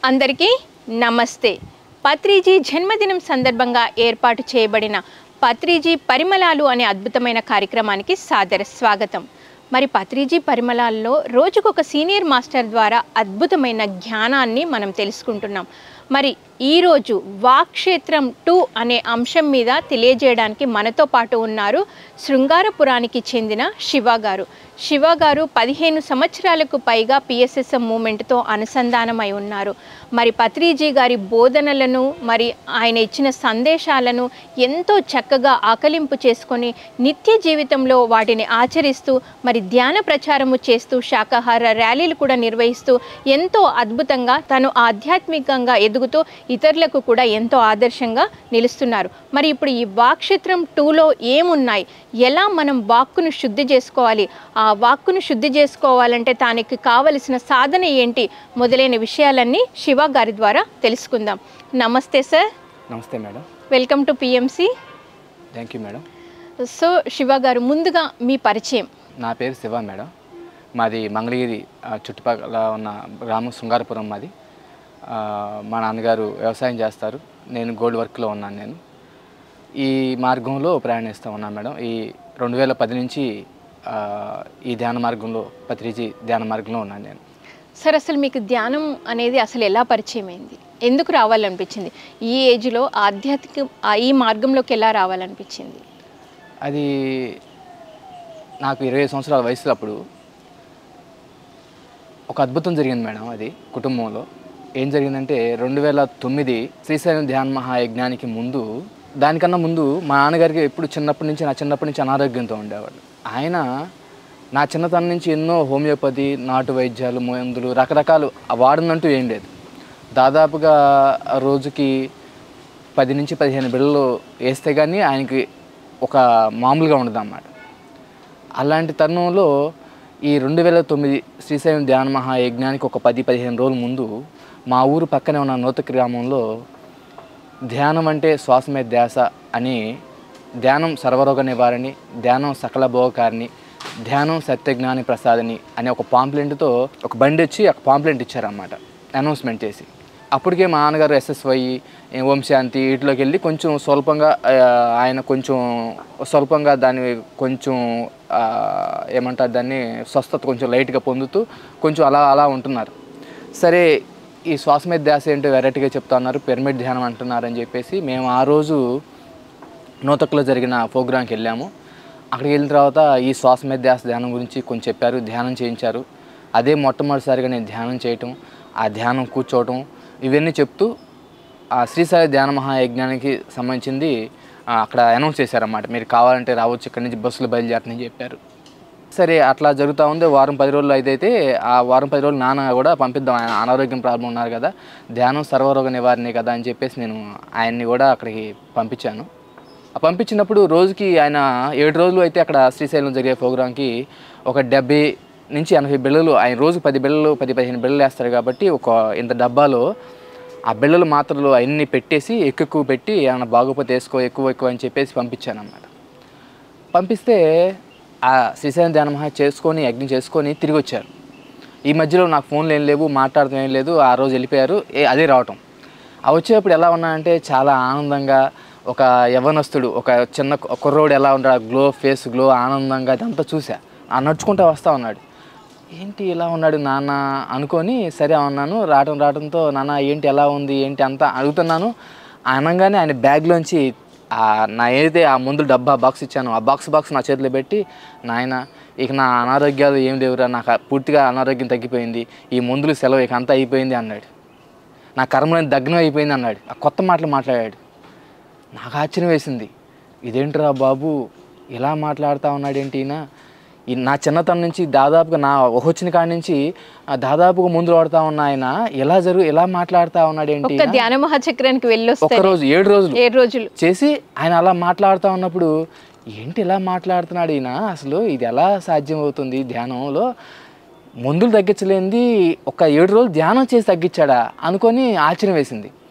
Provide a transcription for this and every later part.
అందరికీ నమస్తే పత్రిజీ జన్మదినం సందర్భంగా ఏర్పాటు చేయబడిన పత్రిజీ పరిమళాలు అనే అద్భుతమైన కార్యక్రమానికి సాదర స్వాగతం మరి పత్రిజీ పరిమళాల్లో రోజుకొక సీనియర్ మాస్టర్ ద్వారా అద్భుతమైన జ్ఞానాన్ని మనం తెలుసుకుంటున్నాం మరి ఈరోజు వాక్షేత్రం టూ అనే అంశం మీద తెలియజేయడానికి మనతో పాటు ఉన్నారు శృంగారపురానికి చెందిన శివ గారు శివ గారు పదిహేను సంవత్సరాలకు పైగా పిఎస్ఎస్ఎం మూమెంట్తో అనుసంధానమై ఉన్నారు మరి పత్రిజీ గారి బోధనలను మరి ఆయన ఇచ్చిన సందేశాలను ఎంతో చక్కగా ఆకలింపు చేసుకొని నిత్య జీవితంలో వాటిని ఆచరిస్తూ మరి ధ్యాన ప్రచారము చేస్తూ శాకాహార ర్యాలీలు కూడా నిర్వహిస్తూ ఎంతో అద్భుతంగా తను ఆధ్యాత్మికంగా ఎదుగుతూ ఇతరులకు కూడా ఎంతో ఆదర్శంగా నిలుస్తున్నారు మరి ఇప్పుడు ఈ వాక్షేత్రం టూలో ఏమున్నాయి ఎలా మనం వాక్కును శుద్ధి చేసుకోవాలి ఆ వాక్కును శుద్ధి చేసుకోవాలంటే దానికి కావలసిన సాధన ఏంటి మొదలైన విషయాలన్నీ శివ గారి ద్వారా తెలుసుకుందాం నమస్తే సార్ నమస్తే madam welcome to PMC thank you madam so Shiva గారు ముందుగా మీ పరిచయం నా పేరు శివ మేడం మాది మంగళగిరి ఆ, చుట్టుపక్కల ఉన్న గ్రామం శృంగారపురం మాది ఆ, మా నాన్నగారు వ్యవసాయం చేస్తారు నేను గోల్డ్ వర్క్లో ఉన్నాను నేను ఈ మార్గంలో ప్రయాణిస్తూ ఉన్నాను మేడం ఈ రెండు వేల పది నుంచి ఆ, ఈ ధ్యాన మార్గంలో పత్రిజీ ధ్యాన మార్గంలో ఉన్నాను నేను సార్ అసలు మీకు ధ్యానం అనేది అసలు ఎలా పరిచయం అయింది ఎందుకు రావాలనిపించింది ఈ ఏజ్లో ఆధ్యాత్మిక ఆ ఈ మార్గంలోకి ఎలా రావాలనిపించింది అది నాకు ఇరవై సంవత్సరాల వయసులో అప్పుడు ఒక అద్భుతం జరిగింది మేడం అది కుటుంబంలో ఏం జరిగిందంటే రెండు వేల తొమ్మిది శ్రీశైలం ధ్యాన మహాయజ్ఞానికి ముందు దానికన్నా ముందు మా నాన్నగారికి ఎప్పుడు చిన్నప్పటి నుంచి నా చిన్నప్పటి నుంచి అనారోగ్యంతో ఉండేవాడు ఆయన నా చిన్నతనం నుంచి ఎన్నో హోమియోపతి నాటు వైద్యాలు మందులు రకరకాలు వాడనంటూ ఏం లేదు దాదాపుగా రోజుకి పది నుంచి పదిహేను బిళ్ళలు వేస్తే కానీ ఆయనకి ఒక మామూలుగా ఉండదు అన్నమాట అలాంటి తరుణంలో ఈ రెండు వేల తొమ్మిది శ్రీశైలం ధ్యాన మహాయజ్ఞానికి ఒక పది పదిహేను రోజుల ముందు మా ఊరు పక్కనే ఉన్న నూత గ్రామంలో ధ్యానం అంటే శ్వాస మీద ధ్యాస అని ధ్యానం సర్వరోగ నివారణి ధ్యానం సకల భోగకారిణి ధ్యానం సత్యజ్ఞాని ప్రసాదని అనే ఒక పాంప్లెంట్తో ఒక బండి వచ్చి ఒక పాంప్లెంట్ ఇచ్చారన్నమాట అనౌన్స్మెంట్ చేసి అప్పటికే మా నాన్నగారు ఎస్ఎస్వై ఓం శాంతి వీటిలోకి వెళ్ళి కొంచెం స్వల్పంగా ఆ, ఆయన కొంచెం స్వల్పంగా దాన్ని కొంచెం ఆ, ఏమంటారు దాన్ని స్వస్థత కొంచెం లైట్గా పొందుతూ కొంచెం అలా అలా ఉంటున్నారు సరే ఈ శ్వాస మీద ధ్యాస ఏంటో వెరైటీగా చెప్తా ఉన్నారు పిరమిడ్ ధ్యానం అంటున్నారు అని చెప్పేసి మేము ఆ రోజు నూతకులో జరిగిన ప్రోగ్రాంకి వెళ్ళాము అక్కడికి వెళ్ళిన తర్వాత ఈ శ్వాస మీద ధ్యాస ధ్యానం గురించి కొంచెం చెప్పారు ధ్యానం చేయించారు అదే మొట్టమొదటిసారిగా నేను ధ్యానం చేయటం ఆ ధ్యానం కూర్చోవటం ఇవన్నీ చెప్తూ ఆ శ్రీశైల ధ్యాన మహాయజ్ఞానికి సంబంధించింది ఆ, అక్కడ అనౌన్స్ చేశారన్నమాట మీరు కావాలంటే రావచ్చు ఇక్కడి నుంచి బస్సులు బయలుదేరని చెప్పారు సరే అట్లా జరుగుతూ ఉంది వారం పది రోజులు అయితే ఆ వారం పది రోజులు నాన్న కూడా పంపిద్దాం ఆయన అనారోగ్యం ప్రాబ్లం ఉన్నారు కదా ధ్యానం సర్వరోగ నివారణే కదా అని చెప్పేసి నేను ఆయన్ని కూడా అక్కడికి పంపించాను ఆ పంపించినప్పుడు రోజుకి ఆయన ఏడు రోజులు అయితే అక్కడ శ్రీశైలం జరిగే ప్రోగ్రాంకి ఒక డెబ్బై నుంచి ఎనభై బిళ్ళలు ఆయన రోజు పది బిళ్ళలు పది పదిహేను బిళ్ళలు వేస్తారు కాబట్టి ఒక ఇంత డబ్బాలో ఆ బిళ్ళలు మాత్రలు అవన్నీ పెట్టేసి ఎక్కువ ఎక్కువ పెట్టి ఏమైనా బాగోపోతే వేసుకో ఎక్కువ ఎక్కువ అని చెప్పేసి పంపించాను అన్నమాట పంపిస్తే ఆ శ్రీశైలం ధ్యాన మహా చేసుకొని యజ్ఞం చేసుకొని తిరిగి వచ్చారు ఈ మధ్యలో నాకు ఫోన్లు ఏం లేవు మాట్లాడటం ఏం లేదు ఆ రోజు వెళ్ళిపోయారు ఏ అదే రావటం ఆ వచ్చేటప్పుడు ఎలా ఉన్నాయంటే చాలా ఆనందంగా ఒక యవనస్తుడు ఒక చిన్న కు- కుర్రోడు ఎలా ఉన్నాడు గ్లో ఫేస్ గ్లో ఆనందంగా అదంతా చూసా ఆ నడుచుకుంటూ వస్తూ ఉన్నాడు ఏంటి ఇలా ఉన్నాడు నాన్న అనుకొని సరే అన్నాను రావటం రావడంతో నాన్న ఏంటి ఎలా ఉంది ఏంటి అంతా అడుగుతున్నాను అనగానే ఆయన బ్యాగ్లోంచి ఆ నా ఏదైతే ఆ ముందు డబ్బా బాక్స్ ఇచ్చానో ఆ బాక్స్ బాక్స్ నా చేతిలో పెట్టి నాయన ఇక నా అనారోగ్యాలు ఏం లేవురా నాకు ఆ పూర్తిగా అనారోగ్యం తగ్గిపోయింది ఈ మందులు సెలవు ఇక అంతా అయిపోయింది అన్నాడు నా కర్మలని దగ్నం అయిపోయింది అన్నాడు ఆ కొత్త మాటలు మాట్లాడాడు నాకు ఆశ్చర్యం వేసింది ఇదేంటిరా బాబు ఇలా మాట్లాడుతూ ఉన్నాడు ఏంటి ఈయన ఈ నా చిన్నతనం నుంచి దాదాపుగా నా వచ్చిన కాడి నుంచి ఆ, దాదాపుగా ముందు వాడుతూ ఉన్న ఆయన ఎలా జరుగు ఎలా మాట్లాడుతూ ఉన్నాడు ఏంటి ఒక్క ధ్యాన మహాచక్రానికి వెళ్ళొస్తే ఒక్క రోజు ఏడు రోజులు ఏడు రోజులు చేసి ఆయన అలా మాట్లాడుతూ ఉన్నప్పుడు ఏంటి ఇలా మాట్లాడుతున్నాడు ఈయన అసలు ఇది ఎలా సాధ్యం అవుతుంది ధ్యానంలో మందులు తగ్గించలేనిది ఒక ఏడు రోజులు ధ్యానం చేసి తగ్గించాడా అనుకొని ఆశ్చర్యం వేసింది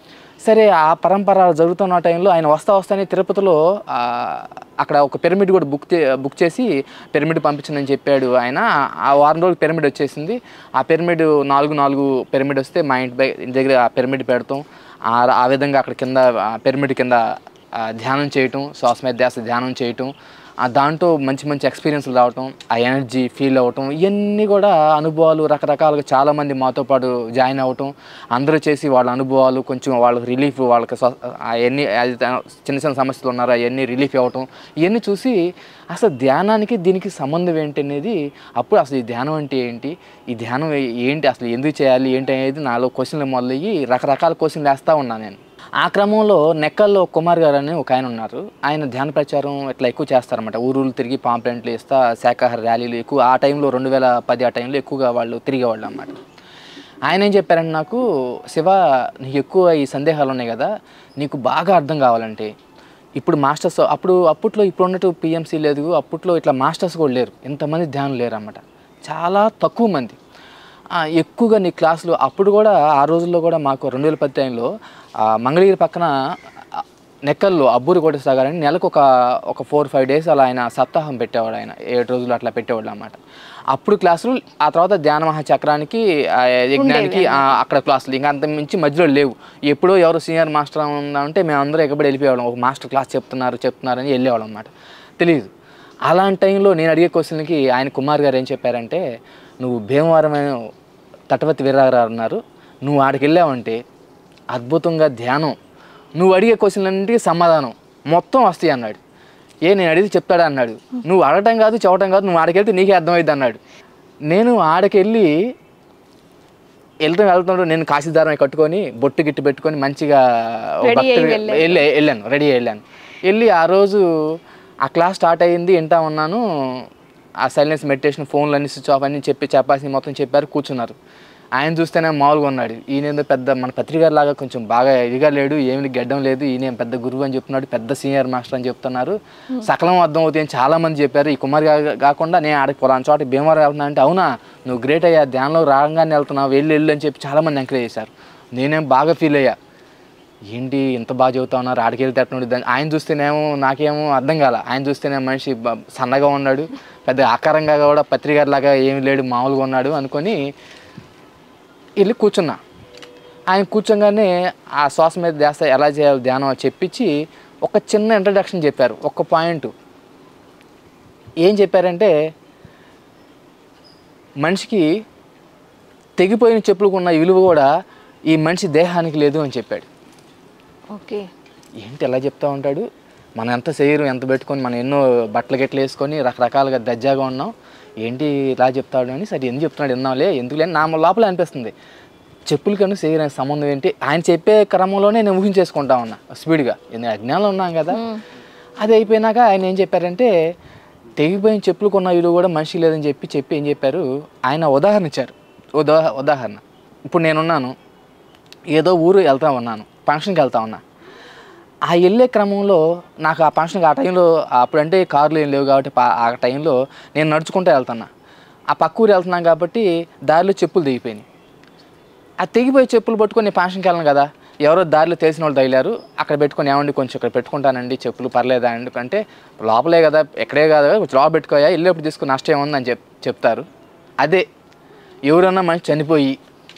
సరే ఆ పరంపర జరుగుతున్న టైంలో ఆయన వస్తా వస్తానే తిరుపతిలో ఆ, అక్కడ ఒక పిరమిడ్ కూడా బుక్ చే బుక్ చేసి పిరమిడ్ పంపించండి చెప్పాడు ఆయన ఆ వారం రోజులు పిరమిడ్ వచ్చేసింది ఆ పిరమిడ్ నాలుగు నాలుగు పిరమిడ్ వస్తే మా ఇంటి బయ- ఇంటి దగ్గర ఆ పిరమిడ్ పెడతాం ఆ ఆ విధంగా అక్కడ కింద ఆ పిరమిడ్ కింద ఆ, ధ్యానం చేయటం శ్వాస మీద ధ్యాస ధ్యానం చేయటం ఆ దాంట్లో మంచి మంచి ఎక్స్పీరియన్స్లు రావటం ఆ ఎనర్జీ ఫీల్ అవ్వటం ఇవన్నీ కూడా అనుభవాలు రకరకాలుగా చాలామంది మాతో పాటు జాయిన్ అవ్వటం అందరూ చేసి వాళ్ళ అనుభవాలు కొంచెం వాళ్ళకి రిలీఫ్ వాళ్ళకి స్వ- అవన్నీ అది త- చిన్న చిన్న సమస్యలు ఉన్నారో అవన్నీ రిలీఫ్ అవ్వటం ఇవన్నీ చూసి అసలు ధ్యానానికి దీనికి సంబంధం ఏంటి అనేది అప్పుడు అసలు ఈ ధ్యానం అంటే ఏంటి ఈ ధ్యానం ఏ- ఏంటి అసలు ఎందుకు చేయాలి ఏంటి అనేది నాలో క్వశ్చన్లు మొదలయ్యి రకరకాల క్వశ్చన్లు వేస్తూ ఉన్నాను నేను ఆ క్రమంలో నెక్కల్లో కుమార్ గారు అని ఒక ఆయన ఉన్నారు ఆయన ధ్యాన ప్రచారం ఇట్లా ఎక్కువ చేస్తారన్నమాట ఊరూరు తిరిగి పాంప్లెంట్లు ఇస్తా శాఖాహార ర్యాలీలు ఎక్కువ ఆ టైంలో రెండు వేల పది ఆ టైంలో ఎక్కువగా వాళ్ళు తిరిగేవాళ్ళు అన్నమాట ఆయన ఏం చెప్పారంటే నాకు శివ నీకు ఎక్కువ ఈ సందేహాలు ఉన్నాయి కదా నీకు బాగా అర్థం కావాలంటే ఇప్పుడు మాస్టర్స్ అప్పుడు అప్పట్లో ఇప్పుడు ఉన్నట్టు పిఎంసీ లేదు అప్పట్లో ఇట్లా మాస్టర్స్ కూడా లేరు ఇంతమంది ధ్యానం లేరు అన్నమాట చాలా తక్కువ మంది ఆ, ఎక్కువగా నీ క్లాసులు అప్పుడు కూడా ఆ రోజుల్లో కూడా మాకు రెండు వేల పది టైంలో ఆ, మంగళగిరి పక్కన ఆ, నెక్కల్లో అబ్బూరి కోటేశ్వర గారని నెలకు ఒక ఒక ఫోర్ ఫైవ్ డేస్ అలా ఆయన సప్తాహం పెట్టేవాడు ఆయన ఏడు రోజులు అట్లా పెట్టేవాడు అన్నమాట అప్పుడు క్లాసులు ఆ తర్వాత ధ్యాన మహాచక్రానికి ఆ, యజ్ఞానికి ఆ, అక్కడ క్లాసులు ఇంకా అంత మించి మధ్యలో లేవు ఎప్పుడో ఎవరు సీనియర్ మాస్టర్ ఉందంటే మేము అందరూ ఎక్కబడి వెళ్ళిపోయేవాళ్ళం ఒక మాస్టర్ క్లాస్ చెప్తున్నారు చెప్తున్నారని వెళ్ళేవాళ్ళం అన్నమాట తెలియదు అలాంటి టైంలో నేను అడిగే క్వశ్చన్కి ఆయన కుమార్ గారు ఏం చెప్పారంటే నువ్వు భీమవరం తటవతి వీరరావు ఉన్నారు నువ్వు ఆడికి వెళ్ళావంటే అద్భుతంగా ధ్యానం నువ్వు అడిగే క్వశ్చన్లన్నింటికి సమాధానం మొత్తం వస్తాయి అన్నాడు ఏ నేను అడిగితే చెప్తాడా అన్నాడు నువ్వు అడగటం కాదు చెప్పటం కాదు నువ్వు ఆడికి వెళ్తే నీకే అర్థమైంది అన్నాడు నేను ఆడికి వెళ్ళి వెళ్తాం వెళ్తుంటే నేను కాశీదారం కట్టుకొని బొట్టు గిట్టు పెట్టుకొని మంచిగా ఓ Ready అయ్యి భక్తుడి- వెళ్ళారు. వెళ్ళి వెళ్ళాను రెడీ వెళ్ళాను వెళ్ళి ఆ రోజు ఆ క్లాస్ స్టార్ట్ అయ్యింది వింటా ఉన్నాను ఆ సైలెన్స్ మెడిటేషన్ ఫోన్లు అన్ని స్విచ్ ఆఫ్ అన్ని చెప్పి చెప్పాల్సింది మొత్తం చెప్పారు కూర్చున్నారు ఆయన చూస్తేనే మామూలుగా ఉన్నాడు ఈయన ఏదో పెద్ద మన పత్రికారు లాగా కొంచెం బాగా ఇదిగా లేడు ఏమి గడ్డం లేదు ఈయన ఏం పెద్ద గురువు అని చెప్తున్నాడు పెద్ద సీనియర్ మాస్టర్ అని చెప్తున్నారు సకలం అర్థం అవుతాయి అని చాలా మంది చెప్పారు ఈ కుమార్ గా- కాకుండా నేను ఆడికి పొలాన్ చోట భీమవరం వెళ్తున్నా అంటే అవునా నువ్వు గ్రేట్ అయ్యా ధ్యానంలో రాగానే వెళ్తున్నావు వెళ్ళి వెళ్ళు అని చెప్పి చాలా మంది ఎంకరేజ్ చేశారు నేనేం బాగా ఫీల్ అయ్యా ఏంటి ఇంత బాగా చదువుతా ఉన్నారు ఆడికి వెళ్తే అట్లా దాన్ని ఆయన చూస్తేనేమో నాకేమో అర్థం కాల ఆయన చూస్తేనే మనిషి బ- సన్నగా ఉన్నాడు పెద్ద ఆకారంగా కూడా పత్రికారులాగా ఏమి లేడు మామూలుగా ఉన్నాడు అనుకొని వెళ్ళి కూర్చున్నా ఆయన కూర్చోగానే ఆ శ్వాస మీద ధ్యాస ఎలా చేయాలి ధ్యానం అని చెప్పించి ఒక చిన్న ఇంట్రడక్షన్ చెప్పారు ఒక పాయింట్ ఏం చెప్పారంటే మనిషికి తెగిపోయిన చెప్పులకు ఉన్న విలువ కూడా ఈ మనిషి దేహానికి లేదు అని చెప్పాడు ఓకే ఏంటి ఎలా చెప్తా ఉంటాడు మనం ఎంత శరీరం ఎంత పెట్టుకొని మనం ఎన్నో బట్టలు గిట్టలు వేసుకొని రకరకాలుగా దజ్జాగా ఉన్నాం ఏంటి ఇలా చెప్తాడు అని సరే ఎందుకు చెప్తున్నాడు విన్నాంలే ఎందుకు లేని నా లోపల అనిపిస్తుంది చెప్పులకను శరీరానికి సంబంధం ఏంటి ఆయన చెప్పే క్రమంలోనే నేను ఊహించేసుకుంటా ఉన్నా స్పీడ్గా ఎందుకు అజ్ఞానంలో ఉన్నాం కదా అది అయిపోయినాక ఆయన ఏం చెప్పారంటే తెగిపోయిన చెప్పులు కొన్న విలువ కూడా మనిషి లేదని చెప్పి చెప్పి ఏం చెప్పారు ఆయన ఉదాహరణ ఇచ్చారు ఉదా ఉదాహరణ ఇప్పుడు నేనున్నాను ఏదో ఊరు వెళ్తా ఉన్నాను ఫంక్షన్కి వెళ్తా ఉన్నా ఆ వెళ్ళే క్రమంలో నాకు ఆ ఫంక్షన్కి ఆ టైంలో అప్పుడంటే కార్లు ఏం లేవు కాబట్టి పా- ఆ టైంలో నేను నడుచుకుంటూ వెళ్తున్నా ఆ పక్క ఊరు వెళ్తున్నాను కాబట్టి దారిలో చెప్పులు దిగిపోయినాయి ఆ తెగిపోయి చెప్పులు పట్టుకొని నేను ఫంక్షన్కి వెళ్ళను కదా ఎవరో దారిలో తెలిసిన వాళ్ళు తగిలారు అక్కడ పెట్టుకొని ఏమండి కొంచెం ఇక్కడ పెట్టుకుంటానండి చెప్పులు పర్లేదా అండి అంటే లోపలే కదా ఎక్కడే కదా కొంచెం లోపల పెట్టుకోయా వెళ్ళేప్పుడు తీసుకుని నష్టం ఏముందని చెప్ చెప్తారు అదే ఎవరన్నా మనిషి చనిపోయి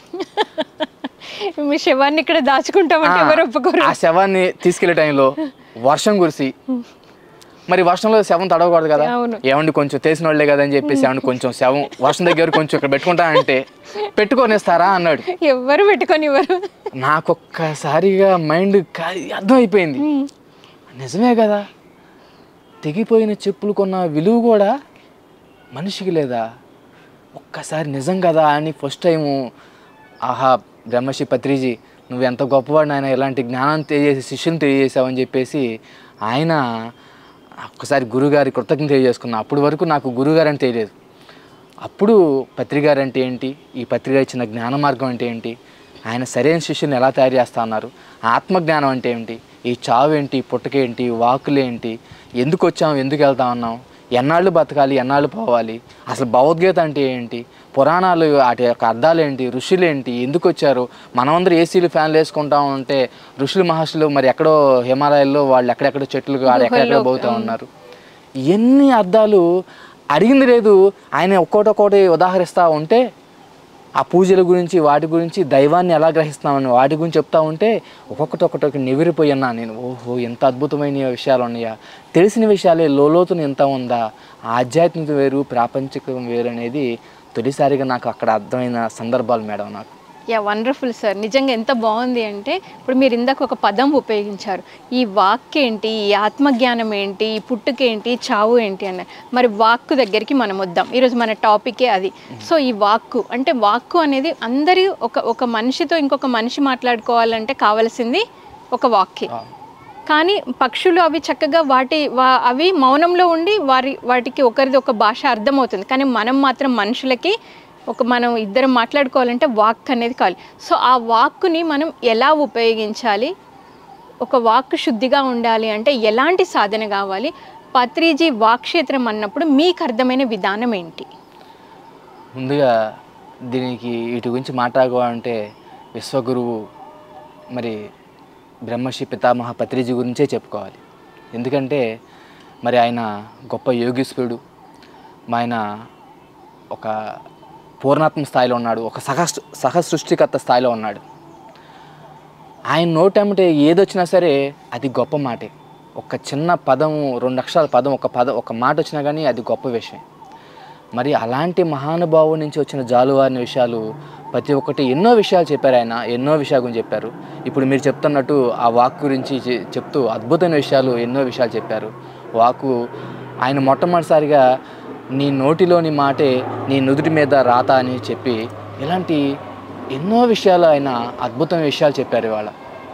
మీ శవాన్ని ఇక్కడ దాచుకుంటామంటే ఎవరు ఒప్పుకోరు ఆ శవాన్ని తీసుకెళ్లే టైంలో వర్షం కురిసి మరి వర్షంలో శవం తడవకూడదు కదా అవును. ఏమండి కొంచెం తెలిసిన వాళ్ళే కదా అని చెప్పేసి ఏమండి కొంచెం శవం వర్షం దగ్గర కొంచెం ఇక్కడ పెట్టుకుంటానంటే పెట్టుకొనిస్తారా అన్నాడు ఎవ్వరు పెట్టుకొని ఇవ్వరు నాకొక్కసారిగా మైండ్ అర్థమైపోయింది నిజమే కదా తెగిపోయిన చెప్పులు కొన్న విలువ కూడా మనిషికి లేదా ఒక్కసారి నిజం కదా అని ఫస్ట్ టైము ఆహా బ్రహ్మశ్రీ పత్రిజీ నువ్వు ఎంత గొప్పవాడు ఆయన ఇలాంటి జ్ఞానం తెలియజేసి శిష్యుని తెలియజేసావని చెప్పేసి ఆయన ఒక్కసారి గురుగారి కృతజ్ఞత తెలియజేసుకున్నా అప్పటి వరకు నాకు గురుగారు అంటే తెలియదు అప్పుడు పత్రికారు అంటే ఏంటి ఈ పత్రిక ఇచ్చిన జ్ఞాన మార్గం అంటే ఏంటి ఆయన సరైన శిష్యుని ఎలా తయారు చేస్తా ఉన్నారు ఆత్మజ్ఞానం అంటే ఏంటి ఈ చావు ఏంటి పుట్టకేంటి వాకులేంటి ఎందుకు వచ్చాం ఎందుకు వెళ్తా ఉన్నాం ఎన్నాళ్ళు బతకాలి ఎన్నాళ్ళు పోవాలి అసలు భగవద్గీత అంటే ఏంటి పురాణాలు వాటి యొక్క అర్థాలు ఏంటి ఋషులు ఏంటి ఎందుకు వచ్చారు మనమందరం ఏసీలు ఫ్యాన్లు వేసుకుంటా ఉంటే ఋషులు మహర్షులు మరి ఎక్కడో హిమాలయాల్లో వాళ్ళు ఎక్కడెక్కడో చెట్లు ఆడ ఎక్కడెక్కడో పోతూ ఉన్నారు ఎన్ని అర్థాలు అడిగింది లేదు ఆయన ఒక్కోటి ఒక్కోటి ఉదాహరిస్తూ ఉంటే ఆ పూజల గురించి వాటి గురించి దైవాన్ని ఎలా గ్రహిస్తామని వాటి గురించి చెప్తా ఉంటే ఒక్కొక్కటి ఒక్కొక్కటి నివిరిపోయి ఉన్నా నేను ఓహో ఎంత అద్భుతమైన విషయాలు ఉన్నాయా తెలిసిన విషయాలే లోలోతుని ఎంత ఉందా ఆధ్యాత్మిక వేరు ప్రాపంచికం వేరు అనేది తొలిసారిగా నాకు అక్కడ అర్థమైన సందర్భాలు మేడం నాకు యా వండర్ఫుల్ సార్ నిజంగా ఎంత బాగుంది అంటే ఇప్పుడు మీరు ఇందాక ఒక పదం ఉపయోగించారు ఈ వాక్ ఏంటి ఈ ఆత్మజ్ఞానం ఏంటి ఈ పుట్టుకేంటి చావు ఏంటి అన్న మరి వాక్కు దగ్గరికి మనం వద్దాం ఈరోజు మన టాపికే అది సో ఈ వాక్కు అంటే వాక్కు అనేది అందరి ఒక ఒక మనిషితో ఇంకొక మనిషి మాట్లాడుకోవాలంటే కావాల్సింది ఒక వాక్కే కానీ పక్షులు అవి చక్కగా వాటి వా- అవి మౌనంలో ఉండి వారి వాటికి ఒకరిది ఒక భాష అర్థమవుతుంది కానీ మనం మాత్రం మనుషులకి ఒక మనం ఇద్దరం మాట్లాడుకోవాలంటే వాక్ అనేది కావాలి సో ఆ వాక్కుని మనం ఎలా ఉపయోగించాలి ఒక వాక్ శుద్ధిగా ఉండాలి అంటే ఎలాంటి సాధన కావాలి పత్రిజీ వాక్క్షేత్రం అన్నప్పుడు మీకు అర్థమైన విధానం ఏంటి ముందుగా దీనికి వీటి గురించి మాట్లాడుకోవాలంటే విశ్వగురువు మరి బ్రహ్మర్షి పితామహ పత్రిజీ గురించే చెప్పుకోవాలి ఎందుకంటే మరి ఆయన గొప్ప యోగీశ్వరుడు మా ఆయన ఒక పూర్ణాత్మ స్థాయిలో ఉన్నాడు ఒక సహ సహ సృష్టికర్త స్థాయిలో ఉన్నాడు ఆయన నోటమిటే ఏదొచ్చినా సరే అది గొప్ప మాటే ఒక చిన్న పదం రెండు అక్షరాల పదం ఒక పదం ఒక మాట వచ్చినా కానీ అది గొప్ప విషయం మరి అలాంటి మహానుభావు నుంచి వచ్చిన జాలువారిన విషయాలు ప్రతి ఒక్కటి ఎన్నో విషయాలు చెప్పారు ఆయన ఎన్నో విషయాల గురించి చెప్పారు ఇప్పుడు మీరు చెప్తున్నట్టు ఆ వాక్ గురించి చె- చెప్తూ అద్భుతమైన విషయాలు ఎన్నో విషయాలు చెప్పారు వాకు ఆయన మొట్టమొదటిసారిగా నీ నోటిలోని మాటే నీ నుదుటి మీద రాత అని చెప్పి ఇలాంటి ఎన్నో విషయాలు ఆయన అద్భుతమైన విషయాలు చెప్పారు ఇవాళ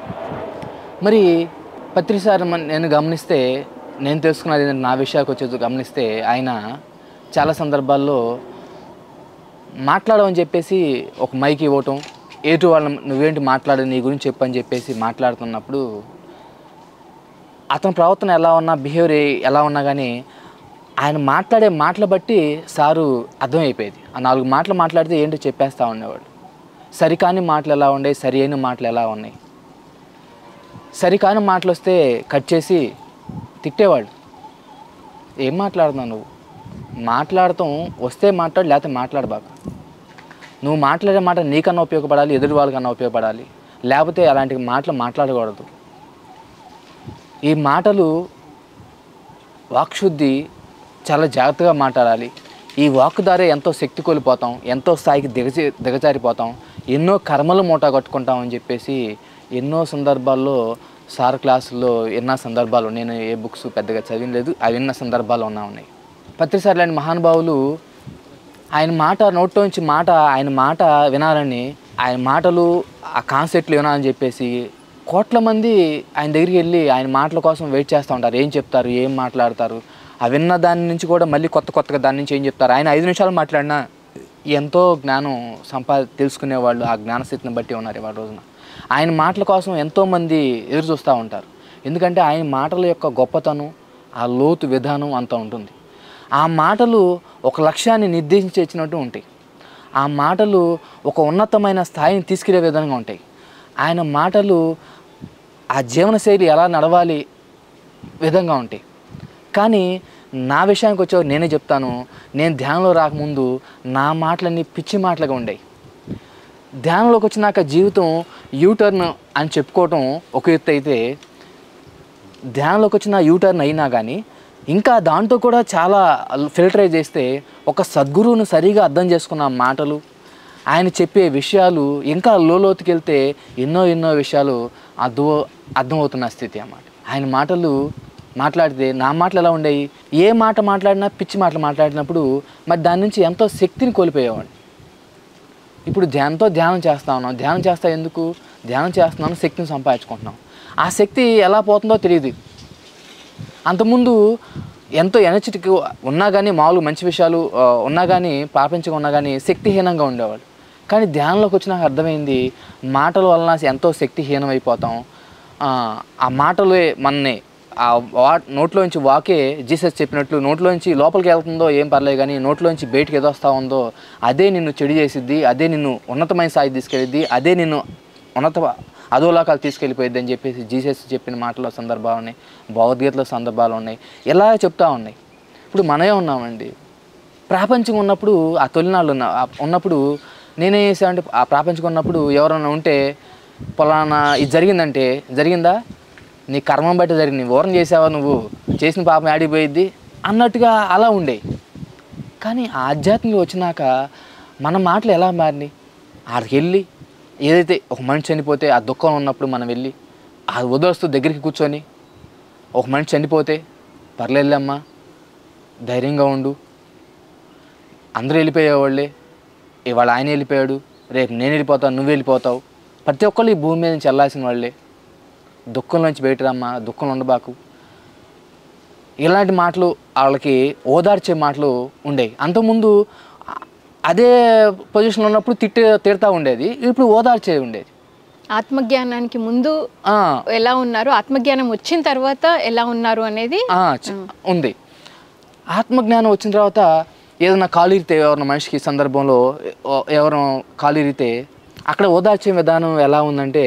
మరి పత్రిసారి నేను గమనిస్తే నేను తెలుసుకున్నది ఏంటంటే నా విషయానికి వచ్చేది గమనిస్తే ఆయన చాలా సందర్భాల్లో మాట్లాడమని చెప్పేసి ఒక మైక్ ఇవ్వటం ఏటు వాళ్ళ నువ్వేంటి మాట్లాడు నీ గురించి చెప్పని చెప్పేసి మాట్లాడుతున్నప్పుడు అతని ప్రవర్తన ఎలా ఉన్నా బిహేవియర్ ఎలా ఉన్నా కానీ ఆయన మాట్లాడే మాటలు బట్టి సారు అర్థమైపోయేది ఆ నాలుగు మాటలు మాట్లాడితే ఏంటో చెప్పేస్తూ ఉండేవాడు సరికాని మాటలు ఎలా ఉన్నాయి సరి అయిన మాటలు ఎలా ఉన్నాయి సరికాని మాటలు వస్తే కట్ చేసి తిట్టేవాడు ఏం మాట్లాడుతున్నావు నువ్వు మాట్లాడటం వస్తే మాట్లాడు లేకపోతే మాట్లాడబాక నువ్వు మాట్లాడే మాట నీకన్నా ఉపయోగపడాలి ఎదుటి వాళ్ళకన్నా ఉపయోగపడాలి లేకపోతే అలాంటి మాటలు మాట్లాడకూడదు ఈ మాటలు వాక్శుద్ధి చాలా జాగ్రత్తగా మాట్లాడాలి ఈ వాక్ ద్వారా ఎంతో శక్తి కోల్పోతాం ఎంతో స్థాయికి దిగజే దిగజారిపోతాం ఎన్నో కర్మలు మూట కట్టుకుంటాం అని చెప్పేసి ఎన్నో సందర్భాల్లో సార్ క్లాసుల్లో విన్న సందర్భాలు నేను ఏ బుక్స్ పెద్దగా చదివినలేదు అవి విన్న సందర్భాలు ఉన్నా ఉన్నాయి పత్రిసారి లాంటి మహానుభావులు ఆయన మాట నోట్లో నుంచి మాట ఆయన మాట వినాలని ఆయన మాటలు ఆ కాన్సెప్ట్లు వినాలని చెప్పేసి కోట్ల మంది ఆయన దగ్గరికి వెళ్ళి ఆయన మాటల కోసం వెయిట్ చేస్తూ ఉంటారు ఏం చెప్తారు ఏం మాట్లాడతారు ఆ విన్న దాని నుంచి కూడా మళ్ళీ కొత్త కొత్తగా దాని నుంచి ఏం చెప్తారు ఆయన ఐదు నిమిషాలు మాట్లాడినా ఎంతో జ్ఞానం సంపా తెలుసుకునే వాళ్ళు ఆ జ్ఞానస్థితిని బట్టి ఉన్నారు ఇవాళ రోజున ఆయన మాటల కోసం ఎంతోమంది ఎదురు చూస్తూ ఉంటారు ఎందుకంటే ఆయన మాటల యొక్క గొప్పతనం ఆ లోతు విధానం అంత ఉంటుంది ఆ మాటలు ఒక లక్ష్యాన్ని నిర్దేశించినట్టు ఉంటాయి ఆ మాటలు ఒక ఉన్నతమైన స్థాయిని తీసుకెళ్లే విధంగా ఉంటాయి ఆయన మాటలు ఆ జీవనశైలి ఎలా నడవాలి విధంగా ఉంటాయి కానీ నా విషయానికి వచ్చే నేనే చెప్తాను నేను ధ్యానంలో రాకముందు నా మాటలన్నీ పిచ్చి మాటలుగా ఉండేవి ధ్యానంలోకి వచ్చినాక జీవితం యూటర్న్ అని చెప్పుకోవటం ఒక ఎత్తు అయితే ధ్యానంలోకి వచ్చిన యూటర్న్ అయినా కానీ ఇంకా దాంట్లో కూడా చాలా ఫిల్టరైజ్ చేస్తే ఒక సద్గురువును సరిగా అర్థం చేసుకున్న మాటలు ఆయన చెప్పే విషయాలు ఇంకా లోతుకి వెళ్తే ఎన్నో ఎన్నో విషయాలు అర్థం అర్థమవుతున్న స్థితి అన్నమాట ఆయన మాటలు మాట్లాడితే నా మాటలు ఎలా ఉండేవి ఏ మాట మాట్లాడినా పిచ్చి మాటలు మాట్లాడినప్పుడు మరి దాని నుంచి ఎంతో శక్తిని కోల్పోయేవాడిని ఇప్పుడు ధ్యానంతో ధ్యానం చేస్తా ఉన్నాం ధ్యానం చేస్తా ఎందుకు ధ్యానం చేస్తున్నాను శక్తిని సంపాదించుకుంటున్నాం ఆ శక్తి ఎలా పోతుందో తెలియదు అంతకుముందు ఎంతో ఎనర్జెటిక్ ఉన్నా కానీ మామూలు మంచి విషయాలు ఆ, ఉన్నా కానీ ప్రాపంచికంగా ఉన్నా కానీ శక్తిహీనంగా ఉండేవాడు కానీ ధ్యానంలోకి వచ్చి నాకు అర్థమైంది మాటల వలన ఎంతో శక్తిహీనం అయిపోతాం ఆ, ఆ మాటలే మనని ఆ వా నోట్లోంచి వాకే జీసస్ చెప్పినట్లు నోట్లోంచి లోపలికి వెళ్తుందో ఏం పర్లేదు కానీ నోట్లోంచి బయటికి ఏదో వస్తూ ఉందో అదే నిన్ను చెడు చేసిద్ది అదే నిన్ను ఉన్నతమైన స్థాయి తీసుకెళ్ళిద్ది అదే నిన్ను ఉన్నత అధోలోకాలు తీసుకెళ్ళిపోయిద్ది అని చెప్పేసి జీసస్ చెప్పిన మాటలో సందర్భాలు ఉన్నాయి భగవద్గీతలో సందర్భాలు ఉన్నాయి ఇలా చెప్తా ఉన్నాయి ఇప్పుడు మనమే ఉన్నామండి ప్రాపంచికం ఉన్నప్పుడు ఆ తొలినాళ్ళు ఉన్న ఆ ఉన్నప్పుడు నేనేం చేసానంటే ఆ ప్రాపంచికం ఉన్నప్పుడు ఎవరైనా ఉంటే పొలానా ఇది జరిగిందంటే జరిగిందా నీ కర్మం బట్టి జరిగింది ఓరం చేసావా నువ్వు చేసిన పాపం ఆడిపోయిద్ది అన్నట్టుగా అలా ఉండే కానీ ఆ ఆధ్యాత్మిక వచ్చినాక మన మాటలు ఎలా మారినాయి ఆడికి వెళ్ళి ఏదైతే ఒక మనిషి చనిపోతే ఆ దుఃఖం ఉన్నప్పుడు మనం వెళ్ళి ఆ వదిలేస్తూ దగ్గరికి కూర్చొని ఒక మనిషి చనిపోతే పర్లేదులేమ్మా ధైర్యంగా ఉండు అందరూ వెళ్ళిపోయేవాళ్ళే ఇవాళ ఆయన వెళ్ళిపోయాడు రేపు నేను వెళ్ళిపోతాను నువ్వు వెళ్ళిపోతావు ప్రతి ఒక్కళ్ళు ఈ భూమి మీద నుంచి వెళ్ళాల్సిన వాళ్ళే దుఃఖంలోంచి బయట రమ్మా దుఃఖంలో ఉండబాకు ఇలాంటి మాటలు వాళ్ళకి ఓదార్చే మాటలు ఉండేవి అంతకుముందు ఆ- అదే పొజిషన్లో ఉన్నప్పుడు తిట్టే తిడతా ఉండేది ఇప్పుడు ఓదార్చే ఉండేది ఆత్మజ్ఞానానికి ముందు ఆ, ఎలా ఉన్నారు ఆత్మజ్ఞానం వచ్చిన తర్వాత ఎలా ఉన్నారు అనేది ఆ, చ- ఉంది ఆత్మజ్ఞానం వచ్చిన తర్వాత ఏదైనా కాలు ఇరితే ఎవరైనా మనిషికి ఈ సందర్భంలో ఎ- ఎవరు కాలు ఇరితే అక్కడ ఓదార్చే విధానం ఎలా ఉందంటే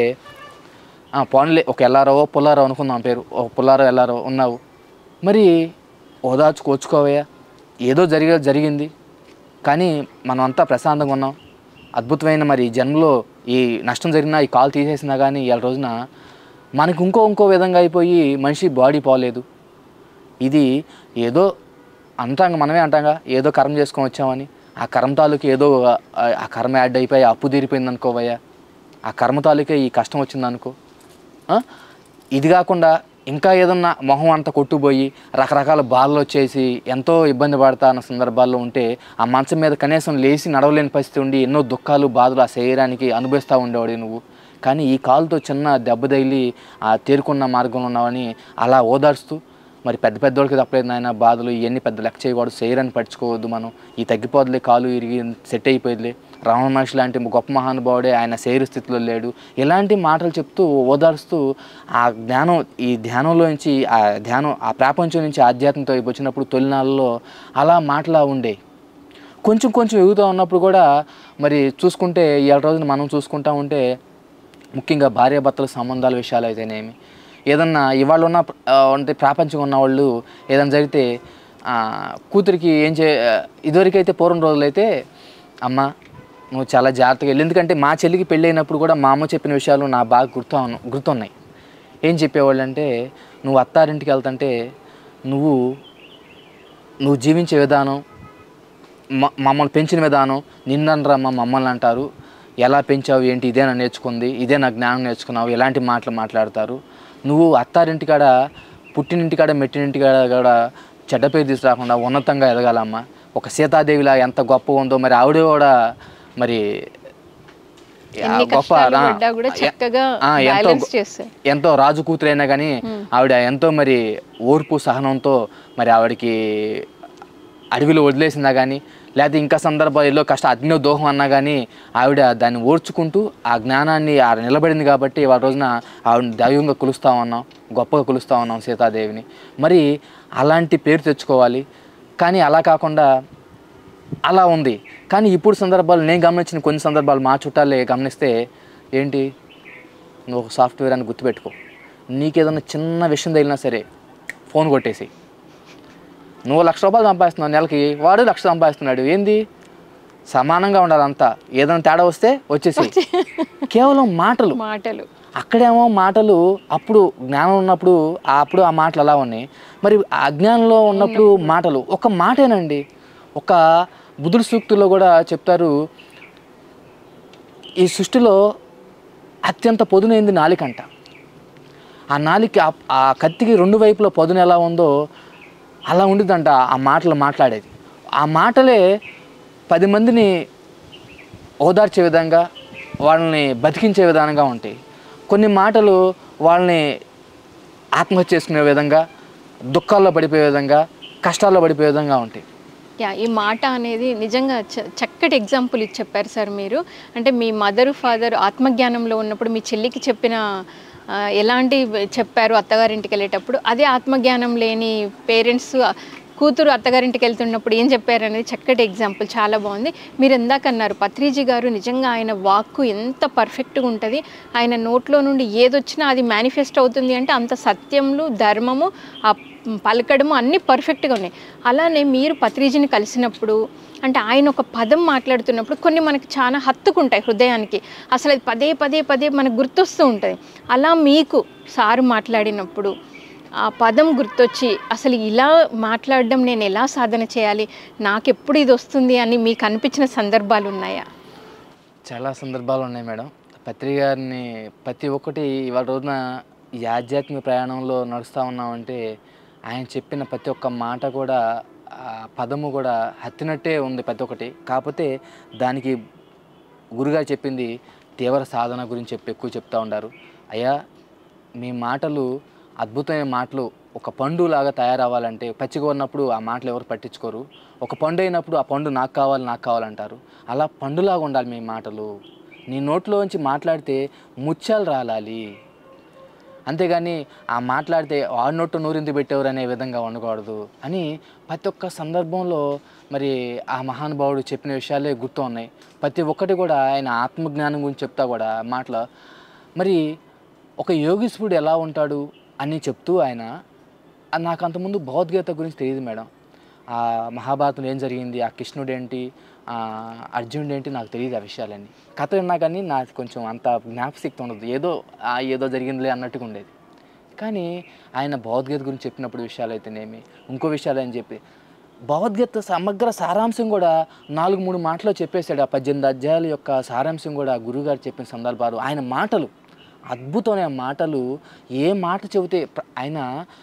ఆ, పోన్లే ఒక ఎల్లారో పుల్లారో అనుకుందాం పేరు ఒక పుల్లారో ఎల్లారో ఉన్నావు మరి ఓదార్చుకోవచ్చుకోవయ్యా ఏదో జరిగే జరిగింది కానీ మనం అంతా ప్రశాంతంగా ఉన్నాం అద్భుతమైన మరి ఈ జన్మలో ఈ నష్టం జరిగినా ఈ కాలు తీసేసినా కానీ ఇవాళ రోజున మనకి ఇంకో ఇంకో విధంగా అయిపోయి మనిషి బాడీ పోలేదు ఇది ఏదో అంటాంగా మనమే అంటాంగా ఏదో కర్మ చేసుకొని వచ్చామని ఆ కర్మ తాలూకు ఏదో ఆ- ఆ కర్మ యాడ్ అయిపోయి ఆ అప్పు తీరిపోయింది అనుకోవయ్యా ఆ కర్మ తాలూకే ఈ కష్టం వచ్చింది అనుకో ఆ? ఇది కాకుండా ఇంకా ఏదన్నా మొహం అంతా కొట్టుపోయి రకరకాల బాధలు వచ్చేసి ఎంతో ఇబ్బంది పడతా అన్న సందర్భాల్లో ఉంటే ఆ మంచం మీద కనీసం లేచి నడవలేని పరిస్థితి ఉండి ఎన్నో దుఃఖాలు బాధలు ఆ శరీరానికి అనుభవిస్తూ ఉండేవాడు నువ్వు కానీ ఈ కాలుతో చిన్న దెబ్బ తగిలి ఆ తేరుకున్న మార్గంలో ఉన్నావని అలా ఓదార్స్తూ మరి పెద్ద పెద్దోళ్ళకి తప్పలేదు నాయన బాధలు ఇవన్నీ పెద్ద లెక్క చేయకూడదు శరీరాన్ని పడుచుకోవద్దు మనం ఈ తగ్గిపోదులే కాలు ఇరిగి సెట్ అయిపోయిందిలే రావణ మహర్షి లాంటి గొప్ప మహానుభావుడే ఆయన శరీర స్థితిలో లేడు ఇలాంటి మాటలు చెప్తూ ఓదార్స్తూ ఆ జ్ఞానం ఈ ధ్యానంలోంచి ఆ ధ్యానం ఆ ప్రపంచం నుంచి ఆధ్యాత్మికత వైపు వచ్చినప్పుడు తొలినాళ్ళలో అలా మాటలా ఉండే కొంచెం కొంచెం ఎగుతూ ఉన్నప్పుడు కూడా మరి చూసుకుంటే ఇవాళ రోజున మనం చూసుకుంటా ఉంటే ముఖ్యంగా భార్యాభర్తల సంబంధాల విషయాలు అయితేనేమి ఏదన్నా ఇవాళ ఉన్న ఆ, అంటే ప్రాపంచంగా ఉన్న వాళ్ళు ఏదైనా జరిగితే ఆ, కూతురికి ఏం చే ఇదివరకైతే పూర్వం రోజులైతే అమ్మ నువ్వు చాలా జాగ్రత్తగా వెళ్ళు ఎందుకంటే మా చెల్లికి పెళ్ళి అయినప్పుడు కూడా మా అమ్మ చెప్పిన విషయాలు నా బాగా గుర్తు గుర్తున్నాయి ఏం చెప్పేవాళ్ళు అంటే నువ్వు అత్తారింటికి వెళ్తుంటే నువ్వు నువ్వు జీవించే విధానం మ- మమ్మల్ని పెంచిన విధానం నిన్ననరమ్మ మమ్మల్ని అంటారు ఎలా పెంచావు ఏంటి ఇదేనా నేర్చుకుంది ఇదే నా జ్ఞానం నేర్చుకున్నావు ఎలాంటి మాటలు మాట్లాడతారు నువ్వు అత్తారింటికాడ పుట్టినింటికాడ మెట్టినింటికాడ కూడా చెడ్డ పేరు తీసుకురాకుండా ఉన్నతంగా ఎదగాలమ్మా ఒక సీతాదేవిలా ఎంత గొప్ప ఉందో మరి ఆవిడ కూడా మరి ఆ ఎన్ని గొప్ప కష్టాలు రా- పడ్డా కూడా చక్కగా ఆ, ఎంతో బ్యాలెన్స్ చేస్తారు ఎంతో రాజు కూతురైనా కానీ ఆవిడ ఎంతో మరి ఓర్పు సహనంతో మరి ఆవిడకి అడవిలో వదిలేసినా కానీ లేకపోతే ఇంకా సందర్భాల్లో కష్ట అగ్ని దోహం అన్నా కానీ ఆవిడ దాన్ని ఓర్చుకుంటూ ఆ జ్ఞానాన్ని ఆ నిలబడింది కాబట్టి వాళ్ళ రోజున ఆవిడ దైవంగా కొలుస్తా ఉన్నాం గొప్పగా కొలుస్తా ఉన్నాం సీతాదేవిని మరి అలాంటి పేరు తెచ్చుకోవాలి కానీ అలా కాకుండా అలా ఉంది కానీ ఇప్పుడు సందర్భాలు నేను గమనించిన కొన్ని సందర్భాలు మా చుట్టాలే గమనిస్తే ఏంటి నువ్వు ఒక సాఫ్ట్వేర్ అని గుర్తుపెట్టుకో నీకేదన్నా చిన్న విషయం తగిలినా సరే ఫోన్ కొట్టేసి నువ్వు లక్ష రూపాయలు సంపాదిస్తున్నావు నెలకి వాడు లక్ష సంపాదిస్తున్నాడు ఏంది సమానంగా ఉండాలి అంతా ఏదైనా తేడా వస్తే వచ్చేసి కేవలం మాటలు మాటలు అక్కడేమో మాటలు అప్పుడు జ్ఞానం ఉన్నప్పుడు ఆ- అప్పుడు ఆ మాటలు అలా ఉన్నాయి మరి ఆ అజ్ఞానంలో ఉన్నప్పుడు మాటలు ఒక మాటేనండి ఒక బుద్ధుడి సూక్తుల్లో కూడా చెప్తారు ఈ సృష్టిలో అత్యంత పొదునైంది నాలికంట ఆ నాలిక ఆ- ఆ కత్తికి రెండు వైపుల పొదును ఎలా ఉందో అలా ఉండిద్దంట ఆ మాటలు మాట్లాడేది ఆ మాటలే పది మందిని ఓదార్చే విధంగా వాళ్ళని బతికించే విధానంగా ఉంటాయి కొన్ని మాటలు వాళ్ళని ఆత్మహత్య చేసుకునే విధంగా దుఃఖాల్లో పడిపోయే విధంగా కష్టాల్లో పడిపోయే విధంగా ఉంటాయి యా ఈ మాట అనేది నిజంగా చ- చక్కటి ఎగ్జాంపుల్ ఇచ్చి చెప్పారు సార్ మీరు అంటే మీ మదర్ ఫాదర్ ఆత్మజ్ఞానంలో ఉన్నప్పుడు మీ చెల్లికి చెప్పిన ఆ, ఎలాంటి చెప్పారు అత్తగారింటికి వెళ్ళేటప్పుడు అదే ఆత్మజ్ఞానం లేని పేరెంట్స్ కూతురు అత్తగారింటికి వెళ్తున్నప్పుడు ఏం చెప్పారు అనేది చక్కటి ఎగ్జాంపుల్ చాలా బాగుంది మీరు ఇందాక అన్నారు పత్రిజీ గారు నిజంగా ఆయన వాక్కు ఎంత పర్ఫెక్ట్గా ఉంటుంది ఆయన నోట్లో నుండి ఏదొచ్చినా అది మేనిఫెస్ట్ అవుతుంది అంటే అంత సత్యములు ధర్మము ఆ పలకడము అన్నీ పర్ఫెక్ట్గా ఉన్నాయి అలానే మీరు పత్రిజీని కలిసినప్పుడు అంటే ఆయన ఒక పదం మాట్లాడుతున్నప్పుడు కొన్ని మనకి చాలా హత్తుకుంటాయి హృదయానికి అసలు అది పదే పదే పదే మనకు గుర్తొస్తూ ఉంటుంది అలా మీకు సారు మాట్లాడినప్పుడు ఆ పదం గుర్తొచ్చి అసలు ఇలా మాట్లాడడం నేను ఎలా సాధన చేయాలి నాకు ఎప్పుడు ఇది వస్తుంది అని మీకు అనిపించిన సందర్భాలు ఉన్నాయా చాలా సందర్భాలు ఉన్నాయి మేడం పత్రి గారిని ప్రతి ఒక్కటి ఇవాళ రోజున ఈ ఆధ్యాత్మిక ప్రయాణంలో నడుస్తూ ఉన్నామంటే ఆయన చెప్పిన ప్రతి ఒక్క మాట కూడా ఆ పదము కూడా హత్తినట్టే ఉంది ప్రతి ఒక్కటి కాకపోతే దానికి గురుగారు చెప్పింది తీవ్ర సాధన గురించి చెప్పి ఎక్కువ చెప్తా ఉండారు అయ్యా మీ మాటలు అద్భుతమైన మాటలు ఒక పండు లాగా తయారవ్వాలంటే పచ్చిగా ఉన్నప్పుడు ఆ మాటలు ఎవరు పట్టించుకోరు ఒక పండు అయినప్పుడు ఆ పండు నాకు కావాలి నాకు కావాలంటారు అలా పండులాగా ఉండాలి మీ మాటలు నీ నోట్లోంచి మాట్లాడితే ముత్యాలు రాలాలి అంతేగాని ఆ మాట్లాడితే ఆడు నోట్టు నూరింది పెట్టేవారు అనే విధంగా ఉండకూడదు అని ప్రతి ఒక్క సందర్భంలో మరి ఆ మహానుభావుడు చెప్పిన విషయాలే గుర్తు ఉన్నాయి ప్రతి ఒక్కటి కూడా ఆయన ఆత్మజ్ఞానం గురించి చెప్తా కూడా మాటలు మరి ఒక యోగీశ్వరుడు ఎలా ఉంటాడు అని చెప్తూ ఆయన ఆ నాకు అంతకుముందు భగవద్గీత గురించి తెలియదు మేడం ఆ మహాభారతంలో ఏం జరిగింది ఆ కృష్ణుడు ఏంటి ఆ అర్జునుడు ఏంటి నాకు తెలియదు ఆ విషయాలన్నీ కథ విన్నా కానీ నాకు కొంచెం అంత జ్ఞాపశక్తి ఉండదు ఏదో ఆ ఏదో జరిగిందిలే అన్నట్టుగా ఉండేది కానీ ఆయన భగవద్గీత గురించి చెప్పినప్పుడు విషయాలు అయితేనేమి ఇంకో విషయాలు అని చెప్పి భగవద్గీత సమగ్ర సారాంశం కూడా నాలుగు మూడు మాటలో చెప్పేశాడు ఆ పద్దెనిమిది అధ్యాయాల యొక్క సారాంశం కూడా గురువుగారు చెప్పిన సందర్భాలు ఆయన మాటలు అద్భుతమైన మాటలు ఏ మాట చెబితే ప్ర- ఆయన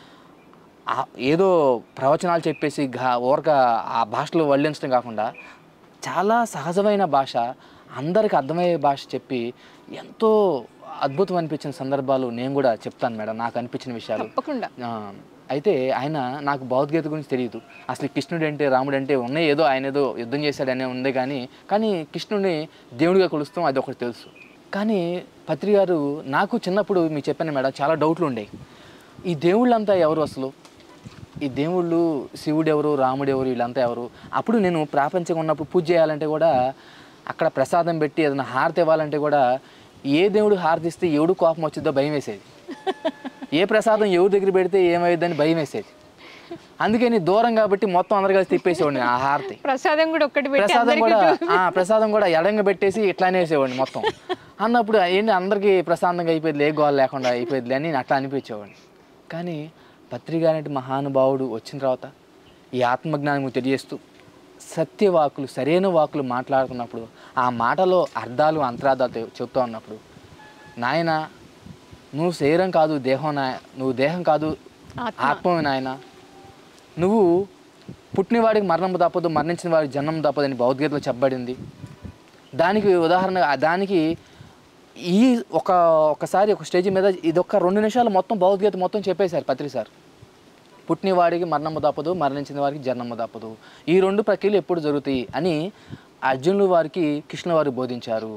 ఆ- ఏదో ప్రవచనాలు చెప్పేసి గా ఊరక ఆ భాషలో వల్లించడం కాకుండా చాలా సహజమైన భాష అందరికి అర్థమయ్యే భాష చెప్పి ఎంతో అద్భుతం అనిపించిన సందర్భాలు నేను కూడా చెప్తాను మేడం నాకు అనిపించిన విషయాలు తప్పకుండా ఆ, అయితే ఆయన నాకు భగవద్గీత గురించి తెలియదు అసలు కృష్ణుడు అంటే రాముడు అంటే ఉన్నాయి ఏదో ఆయన ఏదో యుద్ధం చేశాడనే ఉంది కానీ కానీ కృష్ణుడిని దేవుడిగా కొలుస్తాం అది ఒకటి తెలుసు కానీ పత్రి గారు నాకు చిన్నప్పుడు మీకు చెప్పాను మేడం చాలా డౌట్లు ఉండేవి ఈ దేవుళ్ళంతా ఎవరు అసలు ఈ దేవుళ్ళు శివుడు ఎవరు రాముడు ఎవరు వీళ్ళంతా ఎవరు అప్పుడు నేను ప్రాపంచంగా ఉన్నప్పుడు పూజ చేయాలంటే కూడా అక్కడ ప్రసాదం పెట్టి ఏదైనా హారతి ఇవ్వాలంటే కూడా ఏ దేవుడు హారతి ఇస్తే ఎవడు కోపం వచ్చిందో భయం వేసేది ఏ ప్రసాదం ఎవరి దగ్గర పెడితే ఏమైందని భయం వేసేది అందుకని దూరం కాబట్టి మొత్తం అందరు కలిసి తిప్పేసేవాడిని ఆ హారతి ప్రసాదం కూడా ఒక్కటి పెట్టి ప్రసాదం అందరికీ కూడా చూ- ఆ, ప్రసాదం కూడా ఎడంగా పెట్టేసి ఇట్లానే వేసేవాడిని మొత్తం అన్నప్పుడు ఏంటి అందరికీ ప్రశాంతంగా అయిపోయింది ఏ గోల లేకుండా అయిపోయింది అని నేను అట్లా అనిపించేవాడిని కానీ పత్రిక అనేటి మహానుభావుడు వచ్చిన తర్వాత ఈ ఆత్మజ్ఞానం తెలియజేస్తూ సత్యవాకులు సరైన వాకులు మాట్లాడుతున్నప్పుడు ఆ మాటలో అర్థాలు అంతరార్థాలు తె- చెప్తా ఉన్నప్పుడు నాయన నువ్వు శరీరం కాదు దేహం నా నువ్వు దేహం కాదు ఆత్మ. ఆత్మవి నాయన నువ్వు పుట్టినవాడికి మరణం తప్పదు మరణించిన వాడికి జన్మం తప్పదు అని భగవద్గీతలో చెప్పబడింది దానికి ఉదాహరణ దానికి ఈ ఒక ఒకసారి ఒక స్టేజ్ మీద ఇది ఒక రెండు నిమిషాలు మొత్తం భగవద్గీత మొత్తం చెప్పేశారు పత్రి సార్ పుట్టినవాడికి మరణము తప్పదు మరణించిన వారికి జన్మము తప్పదు ఈ రెండు ప్రక్రియలు ఎప్పుడు జరుగుతాయి అని అర్జునులు వారికి కృష్ణ వారు బోధించారు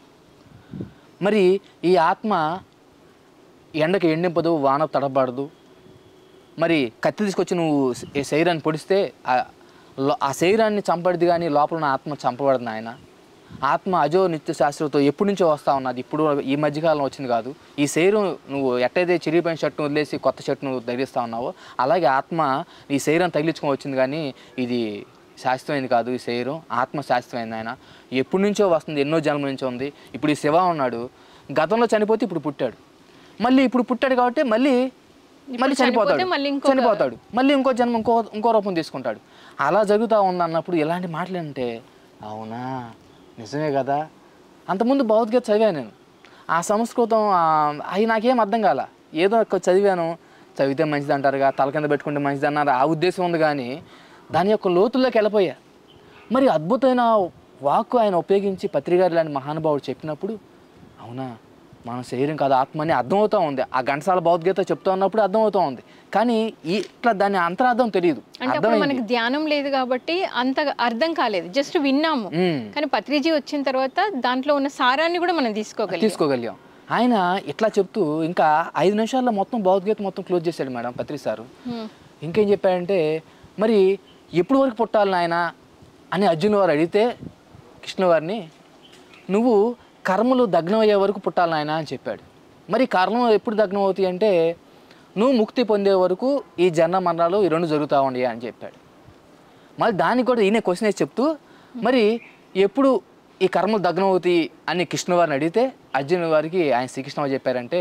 మరి ఈ ఆత్మ ఎండకి ఎండింపదు వాన తడబడదు మరి కత్తి తీసుకొచ్చి నువ్వు ఈ శరీరాన్ని పొడిస్తే ఆ- లో- ఆ శరీరాన్ని చంపడిది కానీ లోపల ఉన్న ఆత్మ చంపబడదు ఆయన ఆత్మ అజో నిత్య శాస్త్రంతో ఎప్పటి నుంచో వస్తా ఉన్నది ఇప్పుడు ఈ మధ్యకాలం వచ్చింది కాదు ఈ శరీరం నువ్వు ఎట్టయితే చిరిగిపోయిన షర్ట్ను వదిలేసి కొత్త షర్ట్ను ధరిస్తా ఉన్నావో అలాగే ఆత్మ ఈ శరీరం తగిలించుకొని వచ్చింది కానీ ఇది శాశ్వతమైనది కాదు ఈ శరీరం ఆత్మ శాశ్వతమైంది ఆయన ఎప్పటి నుంచో వస్తుంది ఎన్నో జన్మల నుంచో ఉంది ఇప్పుడు ఈ శివ ఉన్నాడు గతంలో చనిపోతే ఇప్పుడు పుట్టాడు మళ్ళీ ఇప్పుడు పుట్టాడు కాబట్టి మళ్ళీ మళ్ళీ చనిపోతే చనిపోతాడు మళ్ళీ ఇంకొక- చనిపోతాడు మళ్ళీ ఇంకో జన్మ ఇంకో ఇంకో రూపం తీసుకుంటాడు అలా జరుగుతూ ఉంది అన్నప్పుడు ఇలాంటి మాటలు అంటే అవునా నిజమే కదా అంతకుముందు భగవద్గీత చదివాను నేను ఆ సంస్కృతం ఆ- అవి నాకేం అర్థం కాల ఏదో ఒక చదివాను చదివితే మంచిది అంటారుగా తల కింద పెట్టుకుంటే మంచిది అన్నారు ఆ ఉద్దేశం ఉంది కానీ దాని యొక్క లోతుల్లోకి వెళ్ళిపోయా మరి అద్భుతమైన వాక్కు ఆయన ఉపయోగించి పత్రికారు లాంటి మహానుభావుడు చెప్పినప్పుడు అవునా మన శరీరం కాదు ఆత్మ అని అర్థమవుతూ ఉంది ఆ ఘంటసాల భగవద్గీత చెప్తా ఉన్నప్పుడు అర్థమవుతూ ఉంది కానీ ఈ ఇట్లా దాని అంతరార్థం తెలియదు అంటే అప్పుడు అర్థమైంది మనకి ధ్యానం లేదు కాబట్టి అంత అర్థం కాలేదు జస్ట్ విన్నాము మ్మ్. కానీ పత్రిజీ వచ్చిన తర్వాత దాంట్లో ఉన్న సారాన్ని కూడా మనం తీసుకోగలిగాం తీసుకోగలిగాం ఆయన ఇట్లా చెప్తూ ఇంకా ఐదు నిమిషాల్లో మొత్తం భగవద్గీత మొత్తం క్లోజ్ చేశాడు మేడం పత్రి సారు హ్మ్. ఇంకేం చెప్పాడంటే మరి ఎప్పుడు వరకు పుట్టాలి నాయన అని అర్జున్ వారు అడిగితే కృష్ణ వారిని నువ్వు కర్మలు దగ్నం అయ్యే వరకు పుట్టాలి నాయన అని చెప్పాడు మరి కర్మలు ఎప్పుడు దగ్నం అవుతాయి అంటే నువ్వు ముక్తి పొందే వరకు ఈ జన్మ మరణాలు ఈ రెండు జరుగుతూ ఉండేవి అని చెప్పాడు మరి దానికి కూడా ఈయన క్వశ్చన్ వేసి చెప్తూ మరి ఎప్పుడు ఈ కర్మలు దగ్నం అవుతాయి అని కృష్ణ వారిని అడిగితే అర్జున్ వారికి ఆయన శ్రీకృష్ణ వారు చెప్పారంటే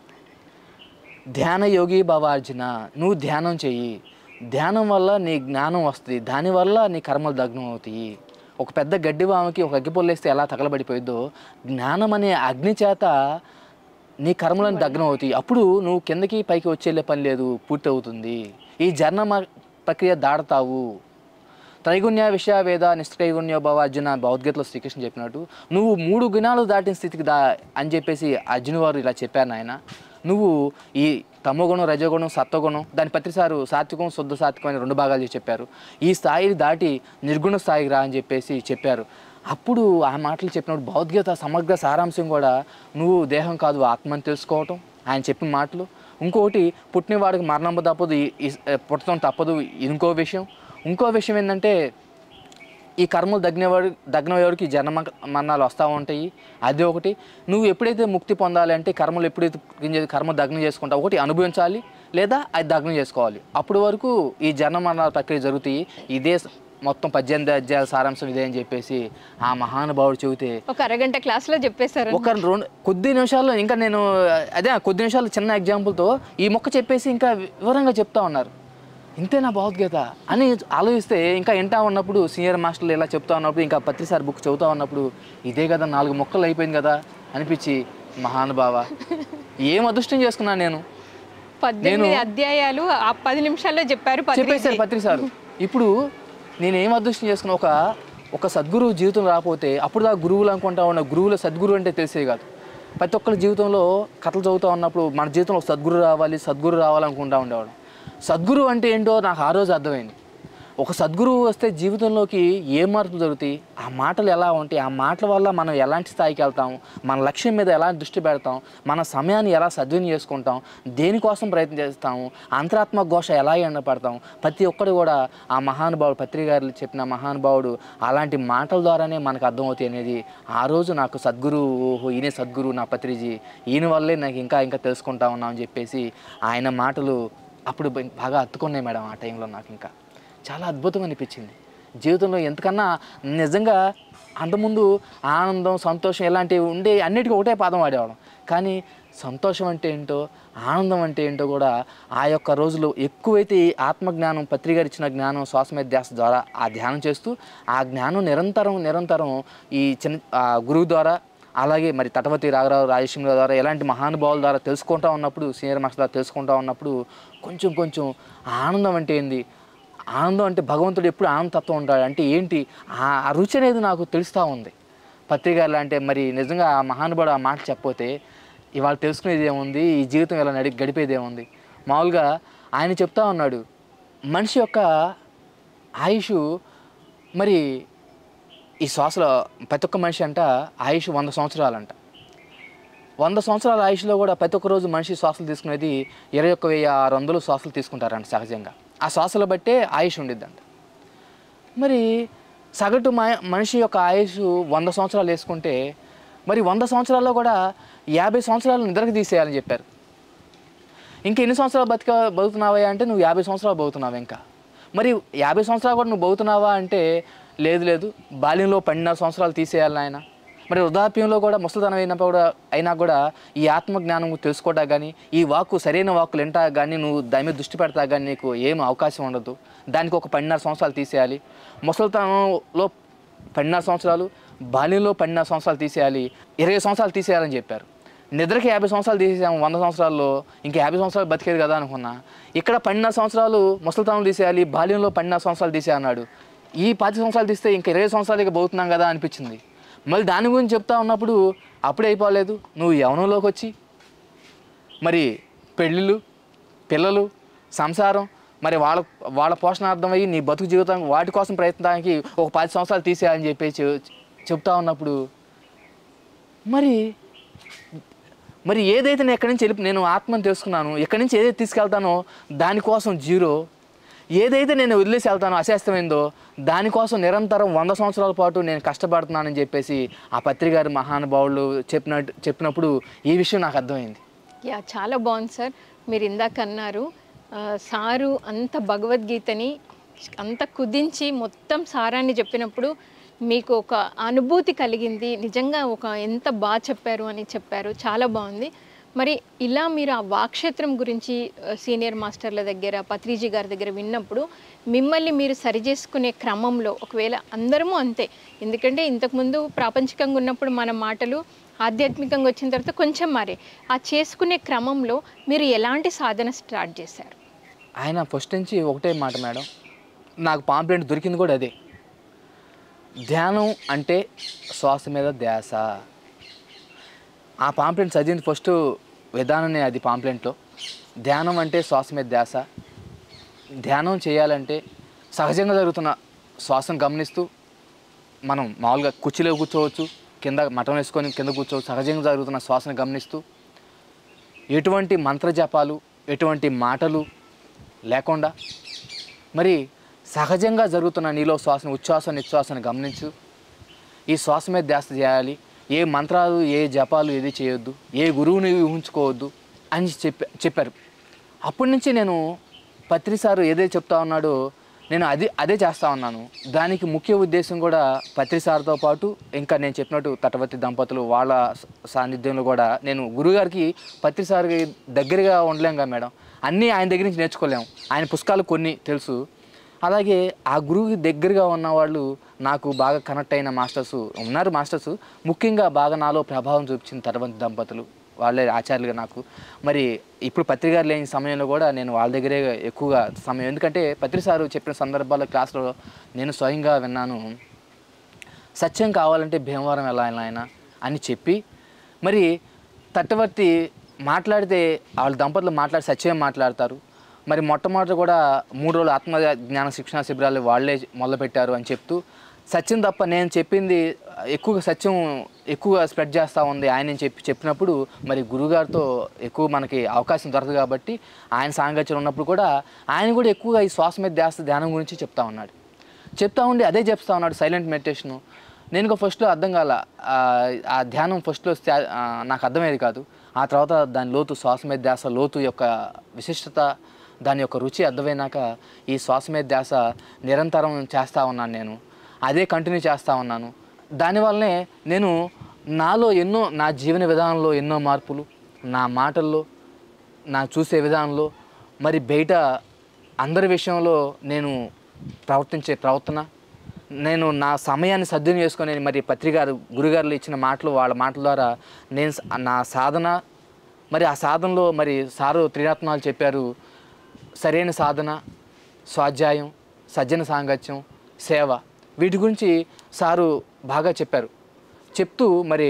ధ్యాన యోగి భవ అర్జున నువ్వు ధ్యానం చెయ్యి ధ్యానం వల్ల నీ జ్ఞానం వస్తుంది దానివల్ల నీ కర్మలు దగ్నం అవుతాయి ఒక పెద్ద గడ్డి వామకి ఒక అగ్గిపొల్లేస్తే ఎలా తగలబడిపోయిద్దో జ్ఞానం అనే అగ్ని చేత నీ కర్మలను దగ్నం అవుతాయి అప్పుడు నువ్వు కిందకి పైకి వచ్చేళ్ళే పని లేదు పూర్తి అవుతుంది ఈ జన్మ ప్రక్రియ దాడతావు త్రైగుణ్య విషయ వేద నిష్ట్రైగుణ్య భవ అర్జున భగవద్గీతలో శ్రీకృష్ణ చెప్పినట్టు నువ్వు మూడు గుణాలు దాటిన స్థితికి దా అని చెప్పేసి అర్జున్ వారు ఇలా చెప్పారు నాయన నువ్వు ఈ తమోగుణం రజోగుణం సత్వగుణం దాని ప్రతిసారు సాత్వికం శుద్ధ సాత్వికం అని రెండు భాగాలు చేసి చెప్పారు ఈ స్థాయిని దాటి నిర్గుణ స్థాయికి రా అని చెప్పేసి చెప్పారు అప్పుడు ఆ మాటలు చెప్పినప్పుడు భగవద్గీత సమగ్ర సారాంశం కూడా నువ్వు దేహం కాదు ఆత్మని తెలుసుకోవటం ఆయన చెప్పిన మాటలు ఇంకొకటి పుట్టినవాడికి మరణం తప్పదు ఈ- ఈ- పుట్టడం తప్పదు ఇంకో విషయం ఇంకో విషయం ఏంటంటే ఈ కర్మలు దగ్నవాడు దగ్నవాడికి జన్మ మరణాలు వస్తూ ఉంటాయి అది ఒకటి నువ్వు ఎప్పుడైతే ముక్తి పొందాలి అంటే కర్మలు ఎప్పుడైతే గింజ- కర్మ దగ్నం చేసుకుంటావు ఒకటి అనుభవించాలి లేదా అది దగ్నం చేసుకోవాలి అప్పటి వరకు ఈ జన్మ మరణాల ప్రక్రియ జరుగుతాయి ఇదే స- మొత్తం పద్దెనిమిది అధ్యాయాల సారాంశం ఇదే అని చెప్పేసి ఆ మహానుభావుడు చెబితే ఒక అరగంట క్లాస్లో చెప్పేశారు ఒక రెండు కొద్ది నిమిషాల్లో ఇంకా నేను అదే ఆ కొద్ది నిమిషాలు చిన్న ఎగ్జాంపుల్తో ఈ మొక్క చెప్పేసి ఇంకా వివరంగా చెప్తా ఉన్నారు ఇంతేనా భగవద్గీత అని ఆలోచిస్తే ఇంకా వింటా ఉన్నప్పుడు సీనియర్ మాస్టర్లు ఇలా చెప్తా ఉన్నప్పుడు ఇంకా పత్రిసారి బుక్ చదువుతా ఉన్నప్పుడు ఇదే కదా నాలుగు మొక్కలు అయిపోయింది కదా అనిపించి మహానుభావ ఏం అదృష్టం చేసుకున్నాను నేను పద్దెనిమిది అధ్యాయాలు ఆ పది నిమిషాల్లో చెప్పారు పత్రిజీ. చెప్పేశారు పత్రి సారు ఇప్పుడు నేను ఏం అదృష్టం చేసుకున్నా ఒక ఒక సద్గురువు జీవితం రాకపోతే అప్పుడు దా గురువులు అనుకుంటా ఉన్న గురువుల సద్గురు అంటే తెలిసేది కాదు ప్రతి ఒక్కరి జీవితంలో కథలు చదువుతూ ఉన్నప్పుడు మన జీవితంలో ఒక సద్గురు రావాలి సద్గురు రావాలనుకుంటా ఉండేవాడు సద్గురు అంటే ఏంటో నాకు ఆ రోజు అర్థమైంది ఒక సద్గురువు వస్తే జీవితంలోకి ఏ మార్పులు జరుగుతాయి ఆ మాటలు ఎలా ఉంటాయి ఆ మాటల వల్ల మనం ఎలాంటి స్థాయికి వెళ్తాం మన లక్ష్యం మీద ఎలా దృష్టి పెడతాం మన సమయాన్ని ఎలా సద్వినియోగం చేసుకుంటాం దేనికోసం ప్రయత్నం చేస్తాము అంతరాత్మ ఘోష ఎలా ఎండపడతాం ప్రతి ఒక్కరు కూడా ఆ మహానుభావుడు పత్రిక గారు చెప్పిన మహానుభావుడు అలాంటి మాటల ద్వారానే మనకు అర్థమవుతాయి అనేది ఆ రోజు నాకు సద్గురు ఓహో ఈయనే సద్గురు నా పత్రిజీ ఈయన వల్లే నాకు ఇంకా ఇంకా తెలుసుకుంటా ఉన్నాం అని చెప్పేసి ఆయన మాటలు అప్పుడు బాగా అత్తుకున్నాయి మేడం ఆ టైంలో నాకు ఇంకా చాలా అద్భుతం అనిపించింది జీవితంలో ఎంతకన్నా నిజంగా అంతకుముందు ఆనందం సంతోషం ఇలాంటివి ఉండే అన్నిటికీ ఒకటే పాదం వాడేవాళ్ళం కానీ సంతోషం అంటే ఏంటో ఆనందం అంటే ఏంటో కూడా ఆ యొక్క రోజులు ఎక్కువైతే ఈ ఆత్మజ్ఞానం పత్రిక ఇచ్చిన జ్ఞానం శ్వాస మీద ధ్యాస ద్వారా ఆ ధ్యానం చేస్తూ ఆ జ్ఞానం నిరంతరం నిరంతరం ఈ చిన్న ఆ గురువు ద్వారా అలాగే మరి తటవతి రాఘరావు రాజేశ్వర ద్వారా ఎలాంటి మహానుభావుల ద్వారా తెలుసుకుంటా ఉన్నప్పుడు సీనియర్ మాస్టర్ ద్వారా తెలుసుకుంటా ఉన్నప్పుడు కొంచెం కొంచెం ఆనందం అంటే ఏంది ఆనందం అంటే భగవంతుడు ఎప్పుడు ఆనందతత్వం ఉంటాడు అంటే ఏంటి ఆ ఆ రుచి అనేది నాకు తెలుస్తూ ఉంది పత్రికలు అంటే మరి నిజంగా ఆ మహానుభావుడు ఆ మాట చెప్పపోతే ఇవాళ తెలుసుకునేది ఏముంది ఈ జీవితం ఇలా నడి గడిపేది ఏముంది మామూలుగా ఆయన చెప్తా ఉన్నాడు మనిషి యొక్క ఆయుష్ మరి ఈ శ్వాసలో ప్రతి ఒక్క మనిషి అంట ఆయుష్ వంద సంవత్సరాలంట వంద సంవత్సరాల ఆయుష్లో కూడా ప్రతి ఒక్క రోజు మనిషి శ్వాసలు తీసుకునేది ఇరవై ఒక్క వెయ్యి ఆరు వందలు శ్వాసలు తీసుకుంటారంట సహజంగా ఆ శ్వాసలు బట్టే ఆయుష్ ఉండిద్దంట మరి సగటు మ- మనిషి యొక్క ఆయుష్ వంద సంవత్సరాలు వేసుకుంటే మరి వంద సంవత్సరాల్లో కూడా యాభై సంవత్సరాలు నిద్రకు తీసేయాలని చెప్పారు ఇంకా ఎన్ని సంవత్సరాలు బతిక బతుకుతున్నావా అంటే నువ్వు యాభై సంవత్సరాలు బతుకుతున్నావు ఇంకా మరి యాభై సంవత్సరాలు కూడా నువ్వు బతుకుతున్నావా అంటే లేదు లేదు బాల్యంలో పన్నెండు సంవత్సరాలు తీసేయాలి ఆయన మరి వృద్ధాప్యంలో కూడా ముసలితనం అయినప్పుడు కూడా అయినా కూడా ఈ ఆత్మజ్ఞానం తెలుసుకోవడా కానీ ఈ వాక్కు సరైన వాక్కులు వింటా కానీ నువ్వు దాని మీద దృష్టి పెడతా కానీ నీకు ఏం అవకాశం ఉండదు దానికి ఒక పన్నెండు సంవత్సరాలు తీసేయాలి ముసలితనంలో పన్నెండు సంవత్సరాలు బాల్యంలో పన్నెండు సంవత్సరాలు తీసేయాలి ఇరవై సంవత్సరాలు తీసేయాలని చెప్పారు నిద్రకి యాభై సంవత్సరాలు తీసేసాము వంద సంవత్సరాల్లో ఇంకా యాభై సంవత్సరాలు బతికేది కదా అనుకున్నా ఇక్కడ పన్నెండు సంవత్సరాలు ముసలితనం తీసేయాలి బాల్యంలో పన్నెండు సంవత్సరాలు తీసే అన్నాడు ఈ పది సంవత్సరాలు తీస్తే ఇంకా ఇరవై సంవత్సరాలకి బతుకుతున్నాం కదా అనిపించింది మళ్ళీ దాని గురించి చెప్తా ఉన్నప్పుడు అప్పుడే అయిపోలేదు నువ్వు యవనంలోకి వచ్చి మరి పెళ్ళిళ్ళు పిల్లలు సంసారం మరి వాళ్ళ వాళ్ళ పోషణార్థం అయ్యి నీ బతుకు జీవితం వాటి కోసం ప్రయత్నానికి ఒక పది సంవత్సరాలు తీసేయాలని చెప్పి చె- చెప్తా ఉన్నప్పుడు మరి మరి ఏదైతే నేను ఎక్కడి నుంచి వెళ్ళి నేను ఆత్మని తెలుసుకున్నాను ఎక్కడి నుంచి ఏదైతే తీసుకెళ్తానో దానికోసం జీరో ఏదైతే నేను వదిలేసి వెళ్తానో అశాస్త్రమైందో దానికోసం నిరంతరం వంద సంవత్సరాల పాటు నేను కష్టపడుతున్నానని చెప్పేసి ఆ పత్రికారి మహానుభావులు చెప్పినట్టు చెప్పినప్పుడు ఈ విషయం నాకు అర్థమైంది యా చాలా బాగుంది సార్ మీరు ఇందాక అన్నారు ఆ, సారు అంత భగవద్గీతని అంత కుదించి మొత్తం సారాన్ని చెప్పినప్పుడు మీకు ఒక అనుభూతి కలిగింది నిజంగా ఒక ఎంత బాగా చెప్పారు అని చెప్పారు చాలా బాగుంది మరి ఇలా మీరు ఆ వాక్షేత్రం గురించి ఆ, సీనియర్ మాస్టర్ల దగ్గర పత్రిజీ గారి దగ్గర విన్నప్పుడు మిమ్మల్ని మీరు సరిచేసుకునే క్రమంలో ఒకవేళ అందరము అంతే ఎందుకంటే ఇంతకుముందు ప్రాపంచికంగా ఉన్నప్పుడు మన మాటలు ఆధ్యాత్మికంగా వచ్చిన తర్వాత కొంచెం మారే ఆ చేసుకునే క్రమంలో మీరు ఎలాంటి సాధన స్టార్ట్ చేశారు ఆయన ఫస్ట్ నుంచి ఒకటే మాట మేడం నాకు పాంప్లెంట్ దొరికింది కూడా అదే ధ్యానం అంటే శ్వాస మీద ధ్యాస ఆ పాంప్లెంట్ చదివింది ఫస్ట్ విధానమే అది పాంప్లెంట్లో ధ్యానం అంటే శ్వాస మీద ధ్యాస ధ్యానం చేయాలంటే సహజంగా జరుగుతున్న శ్వాసను గమనిస్తూ మనం మామూలుగా కుర్చీలో కూర్చోవచ్చు కింద మఠం వేసుకొని కింద కూర్చోవచ్చు సహజంగా జరుగుతున్న శ్వాసను గమనిస్తూ ఎటువంటి మంత్రజపాలు ఎటువంటి మాటలు లేకుండా మరి సహజంగా జరుగుతున్న నీలో శ్వాసను ఉచ్ఛ్వాస నిశ్వాసను గమనించు ఈ శ్వాస మీద ధ్యాస చేయాలి ఏ మంత్రాలు ఏ జపాలు ఏది చేయొద్దు ఏ గురువుని ఊహించుకోవద్దు అని చెప్పి చెప్పారు అప్పటి నుంచి నేను పత్రి సారు ఏదైతే చెప్తా ఉన్నాడో నేను అది అదే చేస్తా ఉన్నాను దానికి ముఖ్య ఉద్దేశం కూడా పత్రి సార్తో పాటు ఇంకా నేను చెప్పినట్టు తటవర్తి దంపతులు వాళ్ళ స- సాన్నిధ్యంలో కూడా నేను గురుగారికి పత్రి సార్కి దగ్గరగా ఉండలేం కదా మేడం అన్నీ ఆయన దగ్గర నుంచి నేర్చుకోలేము ఆయన పుస్తకాలు కొన్ని తెలుసు అలాగే ఆ గురువుకి దగ్గరగా ఉన్న వాళ్ళు నాకు బాగా కనెక్ట్ అయిన మాస్టర్స్ ఉన్నారు మాస్టర్స్ ముఖ్యంగా బాగా నాలో ప్రభావం చూపించిన తర్వాత దంపతులు వాళ్ళే ఆచార్యులుగా నాకు మరి ఇప్పుడు పత్రికారు లేని సమయంలో కూడా నేను వాళ్ళ దగ్గరే ఎక్కువగా సమయం ఎందుకంటే పత్రి సారు చెప్పిన సందర్భాల్లో క్లాస్లో నేను స్వయంగా విన్నాను సత్యం కావాలంటే భీమవరం వెళ్ళాలి ఆయన అని చెప్పి మరి తట్టవర్తి మాట్లాడితే వాళ్ళ దంపతులు మాట్లాడి సత్యం మాట్లాడతారు మరి మొట్టమొదటి కూడా మూడు రోజులు ఆత్మ జ్ఞాన శిక్షణ శిబిరాలు వాళ్ళే మొదలుపెట్టారు అని చెప్తూ సత్యం తప్ప నేను చెప్పింది ఎక్కువగా సత్యం ఎక్కువగా స్ప్రెడ్ చేస్తూ ఉంది ఆయన చెప్పి చెప్పినప్పుడు మరి గురుగారితో ఎక్కువ మనకి అవకాశం దొరకదు కాబట్టి ఆయన సాంగత్యం ఉన్నప్పుడు కూడా ఆయన కూడా ఎక్కువగా ఈ శ్వాస మీద ధ్యాస ధ్యానం గురించి చెప్తా ఉన్నాడు చెప్తా ఉండి అదే చెప్తా ఉన్నాడు సైలెంట్ మెడిటేషను నేను ఇంకా ఫస్ట్లో అర్థం కాల ఆ, ఆ ధ్యానం ఫస్ట్లో వస్తే ఆ, నాకు అర్థమయ్యేది కాదు ఆ తర్వాత దాని లోతు శ్వాస మీద ధ్యాస లోతు యొక్క విశిష్టత దాని యొక్క రుచి అర్థమైనాక ఈ శ్వాస మీద ధ్యాస నిరంతరం చేస్తూ ఉన్నాను నేను అదే కంటిన్యూ చేస్తూ ఉన్నాను దానివల్లనే నేను నాలో ఎన్నో నా జీవన విధానంలో ఎన్నో మార్పులు నా మాటల్లో నా చూసే విధానంలో మరి బయట అందరి విషయంలో నేను ప్రవర్తించే ప్రవర్తన నేను నా సమయాన్ని సద్వినియోగం చేసుకొని మరి పత్రికారు గురుగారులు ఇచ్చిన మాటలు వాళ్ళ మాటల ద్వారా నేను స- నా సాధన మరి ఆ సాధనలో మరి సారు త్రిరత్నాలు చెప్పారు సరైన సాధన స్వాధ్యాయం సజ్జన సాంగత్యం సేవ వీటి గురించి సారు బాగా చెప్పారు చెప్తూ మరి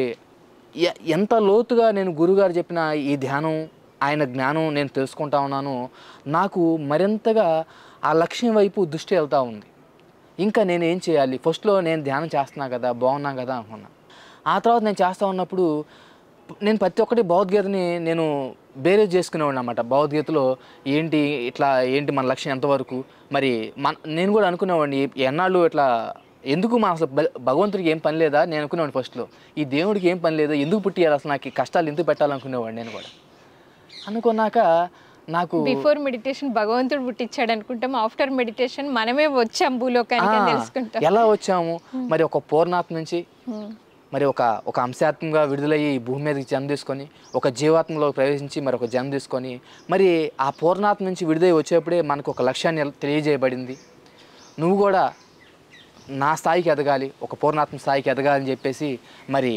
ఎ- ఎంత లోతుగా నేను గురుగారు చెప్పిన ఈ ధ్యానం ఆయన జ్ఞానం నేను తెలుసుకుంటా ఉన్నాను నాకు మరింతగా ఆ లక్ష్యం వైపు దృష్టి వెళ్తూ ఉంది ఇంకా నేను ఏం చేయాలి ఫస్ట్లో నేను ధ్యానం చేస్తున్నా కదా బాగున్నా కదా అనుకున్నా ఆ తర్వాత నేను చేస్తూ ఉన్నప్పుడు నేను ప్రతి ఒక్కటి భగవద్గీతని నేను బేరేజ్ చేసుకునేవాడిని అనమాట భగవద్గీతలో ఏంటి ఇట్లా ఏంటి మన లక్ష్యం ఎంతవరకు మరి మన నేను కూడా అనుకునేవాడిని ఎన్నాళ్ళు ఇట్లా ఎందుకు మా అసలు బ- భగవంతుడికి ఏం పని లేదా నేను అనుకునేవాడిని ఫస్ట్లో ఈ దేవుడికి ఏం పని లేదా ఎందుకు పుట్టియాలి అసలు నాకు ఈ కష్టాలు ఎందుకు పెట్టాలనుకునేవాడిని నేను కూడా అనుకున్నాక నాకు బిఫోర్ మెడిటేషన్ భగవంతుడు పుట్టించాడు అనుకుంటాం ఆఫ్టర్ మెడిటేషన్ మనమే వచ్చాం భూలోకానికి అని ఆ, తెలుసుకుంటాం ఎలా వచ్చాము మరి ఒక పూర్ణాత్మ నుంచి ఉమ్. మరి ఒక ఒక అంశాత్మగా విడుదలయ్యి ఈ భూమి మీదకి జన్మ తీసుకొని ఒక జీవాత్మలో ప్రవేశించి మరి ఒక జన్మ తీసుకొని మరి ఆ పూర్ణాత్మ నుంచి విడుదలై వచ్చేప్పుడే మనకు ఒక లక్ష్యాన్ని ఎల్- తెలియజేయబడింది నువ్వు కూడా నా స్థాయికి ఎదగాలి ఒక పూర్ణాత్మ స్థాయికి ఎదగాలని చెప్పేసి మరి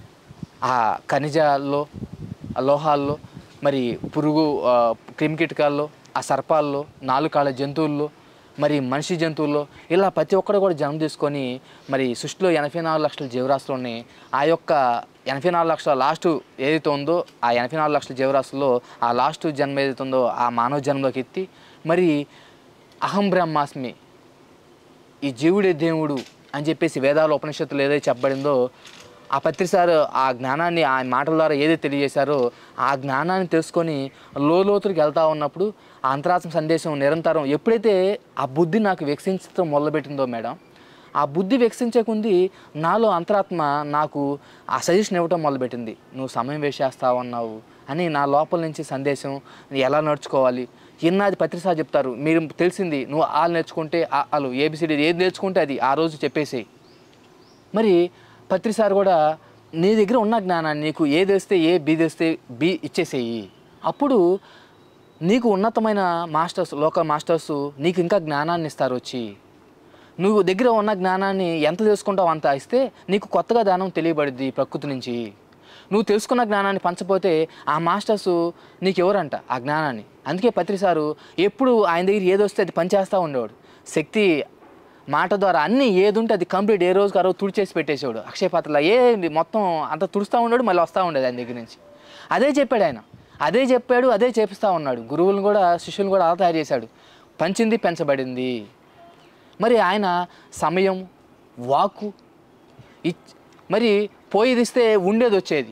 ఆ ఖనిజాల్లో ఆ లోహాల్లో మరి పురుగు ఆ, క్రిమికీటకాల్లో ఆ సర్పాల్లో నాలుగు కాళ్ళ జంతువుల్లో మరి మనిషి జంతువుల్లో ఇలా ప్రతి ఒక్కరు కూడా జన్మ తీసుకొని మరి సృష్టిలో ఎనభై నాలుగు లక్షల జీవరాశులు ఉన్నాయి ఆ యొక్క ఎనభై నాలుగు లక్షల లాస్ట్ ఏదైతే ఉందో ఆ ఎనభై నాలుగు లక్షల జీవరాశుల్లో ఆ లాస్ట్ జన్మ ఏదైతే ఉందో ఆ మానవ జన్మలోకి ఎత్తి మరి అహం బ్రహ్మాస్మి ఈ జీవుడే దేవుడు అని చెప్పేసి వేదాల ఉపనిషత్తులు ఏదైతే చెప్పబడిందో ఆ పత్రిసారు ఆ జ్ఞానాన్ని ఆ మాటల ద్వారా ఏదైతే తెలియజేశారో ఆ జ్ఞానాన్ని తెలుసుకొని లోతులకు వెళ్తా ఉన్నప్పుడు ఆ అంతరాత్మ సందేశం నిరంతరం ఎప్పుడైతే ఆ బుద్ధి నాకు వికసించడం మొదలుపెట్టిందో మేడం ఆ బుద్ధి వికసించే కొంది నాలో అంతరాత్మ నాకు ఆ సజెషన్ ఇవ్వటం మొదలుపెట్టింది నువ్వు సమయం వేస్ట్ చేస్తావు అన్నావు అని నా లోపల నుంచి సందేశం ఎలా నడుచుకోవాలి ఎన్నాది పత్రిసా చెప్తారు మీరు తెలిసింది నువ్వు ఆలు నేర్చుకుంటే ఆ ఆలు ఏబిసిడి ఏది నేర్చుకుంటే అది ఆ రోజు చెప్పేసేయి మరి పత్రిసార్ కూడా నీ దగ్గర ఉన్న జ్ఞానాన్ని నీకు ఏది వస్తే ఏ బి తెస్తే బి ఇచ్చేసేయి అప్పుడు నీకు ఉన్నతమైన మాస్టర్స్ లోకల్ మాస్టర్స్ నీకు ఇంకా జ్ఞానాన్ని ఇస్తారు వచ్చి నువ్వు దగ్గర ఉన్న జ్ఞానాన్ని ఎంత తెలుసుకుంటావు అంత ఇస్తే నీకు కొత్తగా జ్ఞానం తెలియబడుద్ది ప్రకృతి నుంచి నువ్వు తెలుసుకున్న జ్ఞానాన్ని పంచపోతే ఆ మాస్టర్స్ నీకు ఎవరంట ఆ జ్ఞానాన్ని అందుకే పత్రిసారు ఎప్పుడు ఆయన దగ్గర ఏది వస్తే అది పనిచేస్తూ ఉండేవాడు శక్తి మాట ద్వారా అన్నీ ఏది ఉంటే అది కంప్లీట్ ఏ రోజుకి ఆ రోజు తుడిచేసి పెట్టేసేవాడు అక్షయ పాత్రలో ఏ మొత్తం అంత తుడుస్తూ ఉన్నాడు మళ్ళీ వస్తూ ఉండేది ఆయన దగ్గర నుంచి అదే చెప్పాడు ఆయన అదే చెప్పాడు అదే చేపిస్తూ ఉన్నాడు గురువులను కూడా శిష్యులను కూడా అలా తయారు చేశాడు పంచింది పెంచబడింది మరి ఆయన సమయం వాక్కు ఇచ్ మరి పోయేది ఇస్తే ఉండేది వచ్చేది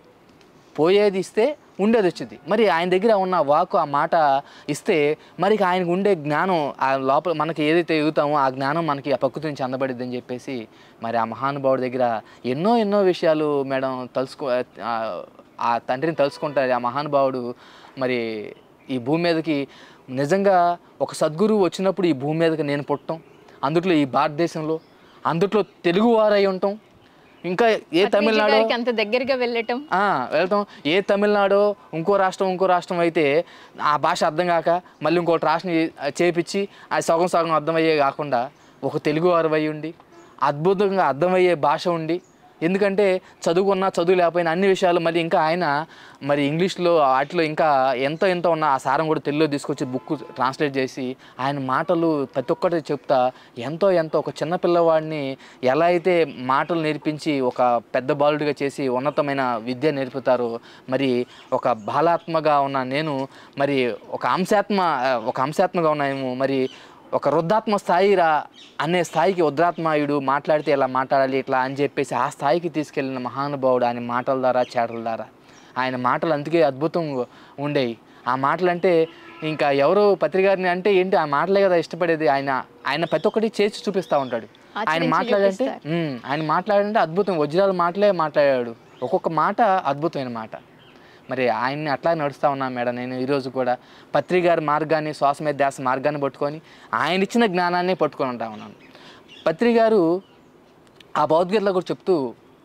పోయేది ఇస్తే ఉండేది వచ్చింది మరి ఆయన దగ్గర ఉన్న వాకు ఆ మాట ఇస్తే మరి ఆయనకు ఉండే జ్ఞానం ఆ లోపల మనకి ఏదైతే ఎదుగుతామో ఆ జ్ఞానం మనకి ఆ ప్రకృతి నుంచి అందబడిద్ది అని చెప్పేసి మరి ఆ మహానుభావుడి దగ్గర ఎన్నో ఎన్నో విషయాలు మేడం తలుసుకో ఆ- ఆ తండ్రిని తలుసుకుంటారు ఆ మహానుభావుడు మరి ఈ భూమి మీదకి నిజంగా ఒక సద్గురువు వచ్చినప్పుడు ఈ భూమి మీదకి నేను పుట్టడం అందుట్లో ఈ భారతదేశంలో అందుట్లో తెలుగువారై ఉండటం ఇంకా ఏ పత్రిజీ తమిళనాడు గారికి అంత దగ్గరగా వెళ్ళటం ఆ, వెళ్తాం ఏ తమిళనాడు ఇంకో రాష్ట్రం ఇంకో రాష్ట్రం అయితే ఆ భాష అర్థం కాక మళ్ళీ ఇంకోటి రాష్ట్రం చే- చేపించి అది సగం సగం అర్థమయ్యే కాకుండా ఒక తెలుగు వారు అయి ఉండి అద్భుతంగా అర్థమయ్యే భాష ఉండి ఎందుకంటే చదువుకున్నా చదువు లేకపోయినా అన్ని విషయాలు మళ్ళీ ఇంకా ఆయన మరి ఇంగ్లీష్లో వాటిలో ఇంకా ఎంతో ఎంతో ఉన్న ఆ సారం కూడా తెలుగులో తీసుకొచ్చి బుక్ ట్రాన్స్లేట్ చేసి ఆయన మాటలు ప్రతి ఒక్కటి చెప్తా ఎంతో ఎంతో ఒక చిన్న పిల్లవాడిని ఎలా అయితే మాటలు నేర్పించి ఒక పెద్ద బాలుడిగా చేసి ఉన్నతమైన విద్య నేర్పుతారో మరి ఒక బాలాత్మగా ఉన్న నేను మరి ఒక అంశాత్మ ఒక అంశాత్మగా ఉన్నాము మరి ఒక వృద్ధాత్మ స్థాయి రా అనే స్థాయికి వృద్ధాత్మాయుడు మాట్లాడితే ఇలా మాట్లాడాలి ఇట్లా అని చెప్పేసి ఆ స్థాయికి తీసుకెళ్ళిన మహానుభావుడు ఆయన మాటల ద్వారా చేటల ద్వారా ఆయన మాటలు అందుకే అద్భుతంగా ఉండేవి ఆ మాటలు అంటే ఇంకా ఎవరో పత్రికారిని అంటే ఏంటి ఆ మాటలే కదా ఇష్టపడేది ఆయన ఆయన ప్రతి ఒక్కటి చేసి చూపిస్తూ ఉంటాడు ఆయన ఆచరించి మాట్లాడంటే చూపిస్తారు. ఉమ్, ఆయన మాట్లాడంటే అద్భుతం వజ్రాల మాటలే మాట్లాడాడు ఒక్కొక్క మాట అద్భుతమైన మాట మరి ఆయన్ని అట్లా నడుస్తూ ఉన్నాను మేడం నేను ఈరోజు కూడా పత్రికారి మార్గాన్ని శ్వాస మీద ధ్యాస మార్గాన్ని పట్టుకొని ఆయన ఇచ్చిన జ్ఞానాన్ని పట్టుకొని ఉంటా ఉన్నాను పత్రికారు ఆ భగవద్గీతలో కూడా చెప్తూ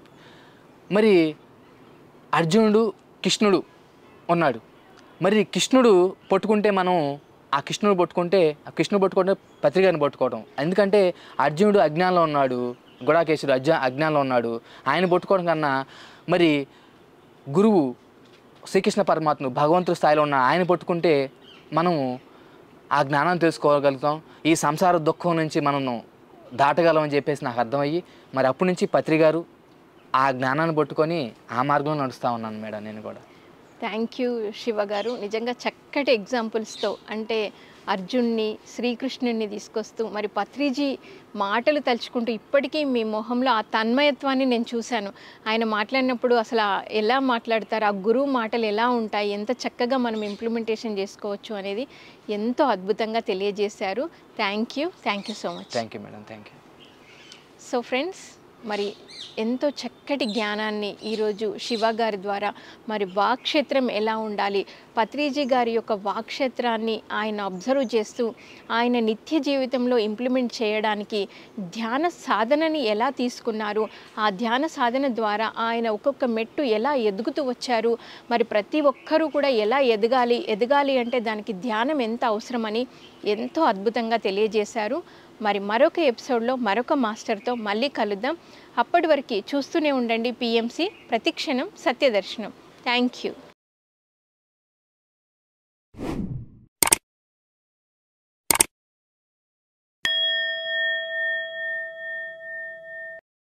మరి అర్జునుడు కృష్ణుడు ఉన్నాడు మరి కృష్ణుడు పట్టుకుంటే మనం ఆ కృష్ణుడు పట్టుకుంటే ఆ కృష్ణుడు పట్టుకుంటే పత్రికని పట్టుకోవడం ఎందుకంటే అర్జునుడు అజ్ఞానంలో ఉన్నాడు గుడాకేశుడు అజ్ఞ అజ్ఞానంలో ఉన్నాడు ఆయన పట్టుకోవడం కన్నా మరి గురువు శ్రీకృష్ణ పరమాత్మ భగవంతుడి స్థాయిలో ఉన్న ఆయన పట్టుకుంటే మనము ఆ జ్ఞానం తెలుసుకోగలుగుతాం ఈ సంసార దుఃఖం నుంచి మనం దాటగలం అని చెప్పేసి నాకు అర్థమయ్యి మరి అప్పటి నుంచి పత్రికారు ఆ జ్ఞానాన్ని పట్టుకొని ఆ మార్గంలో నడుస్తూ ఉన్నాను మేడం నేను కూడా థ్యాంక్ యూ శివ గారు నిజంగా చక్కటి ఎగ్జాంపుల్స్తో అంటే అర్జున్ని శ్రీకృష్ణుడిని తీసుకొస్తూ మరి పత్రిజీ మాటలు తలుచుకుంటూ ఇప్పటికీ మీ మొహంలో ఆ తన్మయత్వాన్ని నేను చూశాను ఆయన మాట్లాడినప్పుడు అసలు ఆ ఎలా మాట్లాడతారు ఆ గురువు మాటలు ఎలా ఉంటాయి ఎంత చక్కగా మనం ఇంప్లిమెంటేషన్ చేసుకోవచ్చు అనేది ఎంతో అద్భుతంగా తెలియజేశారు thank you thank you so much thank you madam thank you so friends మరి ఎంతో చక్కటి జ్ఞానాన్ని ఈరోజు శివ గారి ద్వారా మరి వాక్క్షేత్రం ఎలా ఉండాలి పత్రిజీ గారి యొక్క వాక్క్షేత్రాన్ని ఆయన అబ్జర్వ్ చేస్తూ ఆయన నిత్య జీవితంలో ఇంప్లిమెంట్ చేయడానికి ధ్యాన సాధనని ఎలా తీసుకున్నారు ఆ ధ్యాన సాధన ద్వారా ఆయన ఒక్కొక్క మెట్టు ఎలా ఎదుగుతూ వచ్చారు మరి ప్రతి ఒక్కరూ కూడా ఎలా ఎదగాలి ఎదగాలి అంటే దానికి ధ్యానం ఎంత అవసరమని ఎంతో అద్భుతంగా తెలియజేశారు మరి మరొక ఎపిసోడ్లో మరొక మాస్టర్తో మళ్ళీ కలుద్దాం అప్పటి వరకు చూస్తూనే ఉండండి పిఎంసి ప్రతిక్షణం సత్యదర్శనం థ్యాంక్ యూ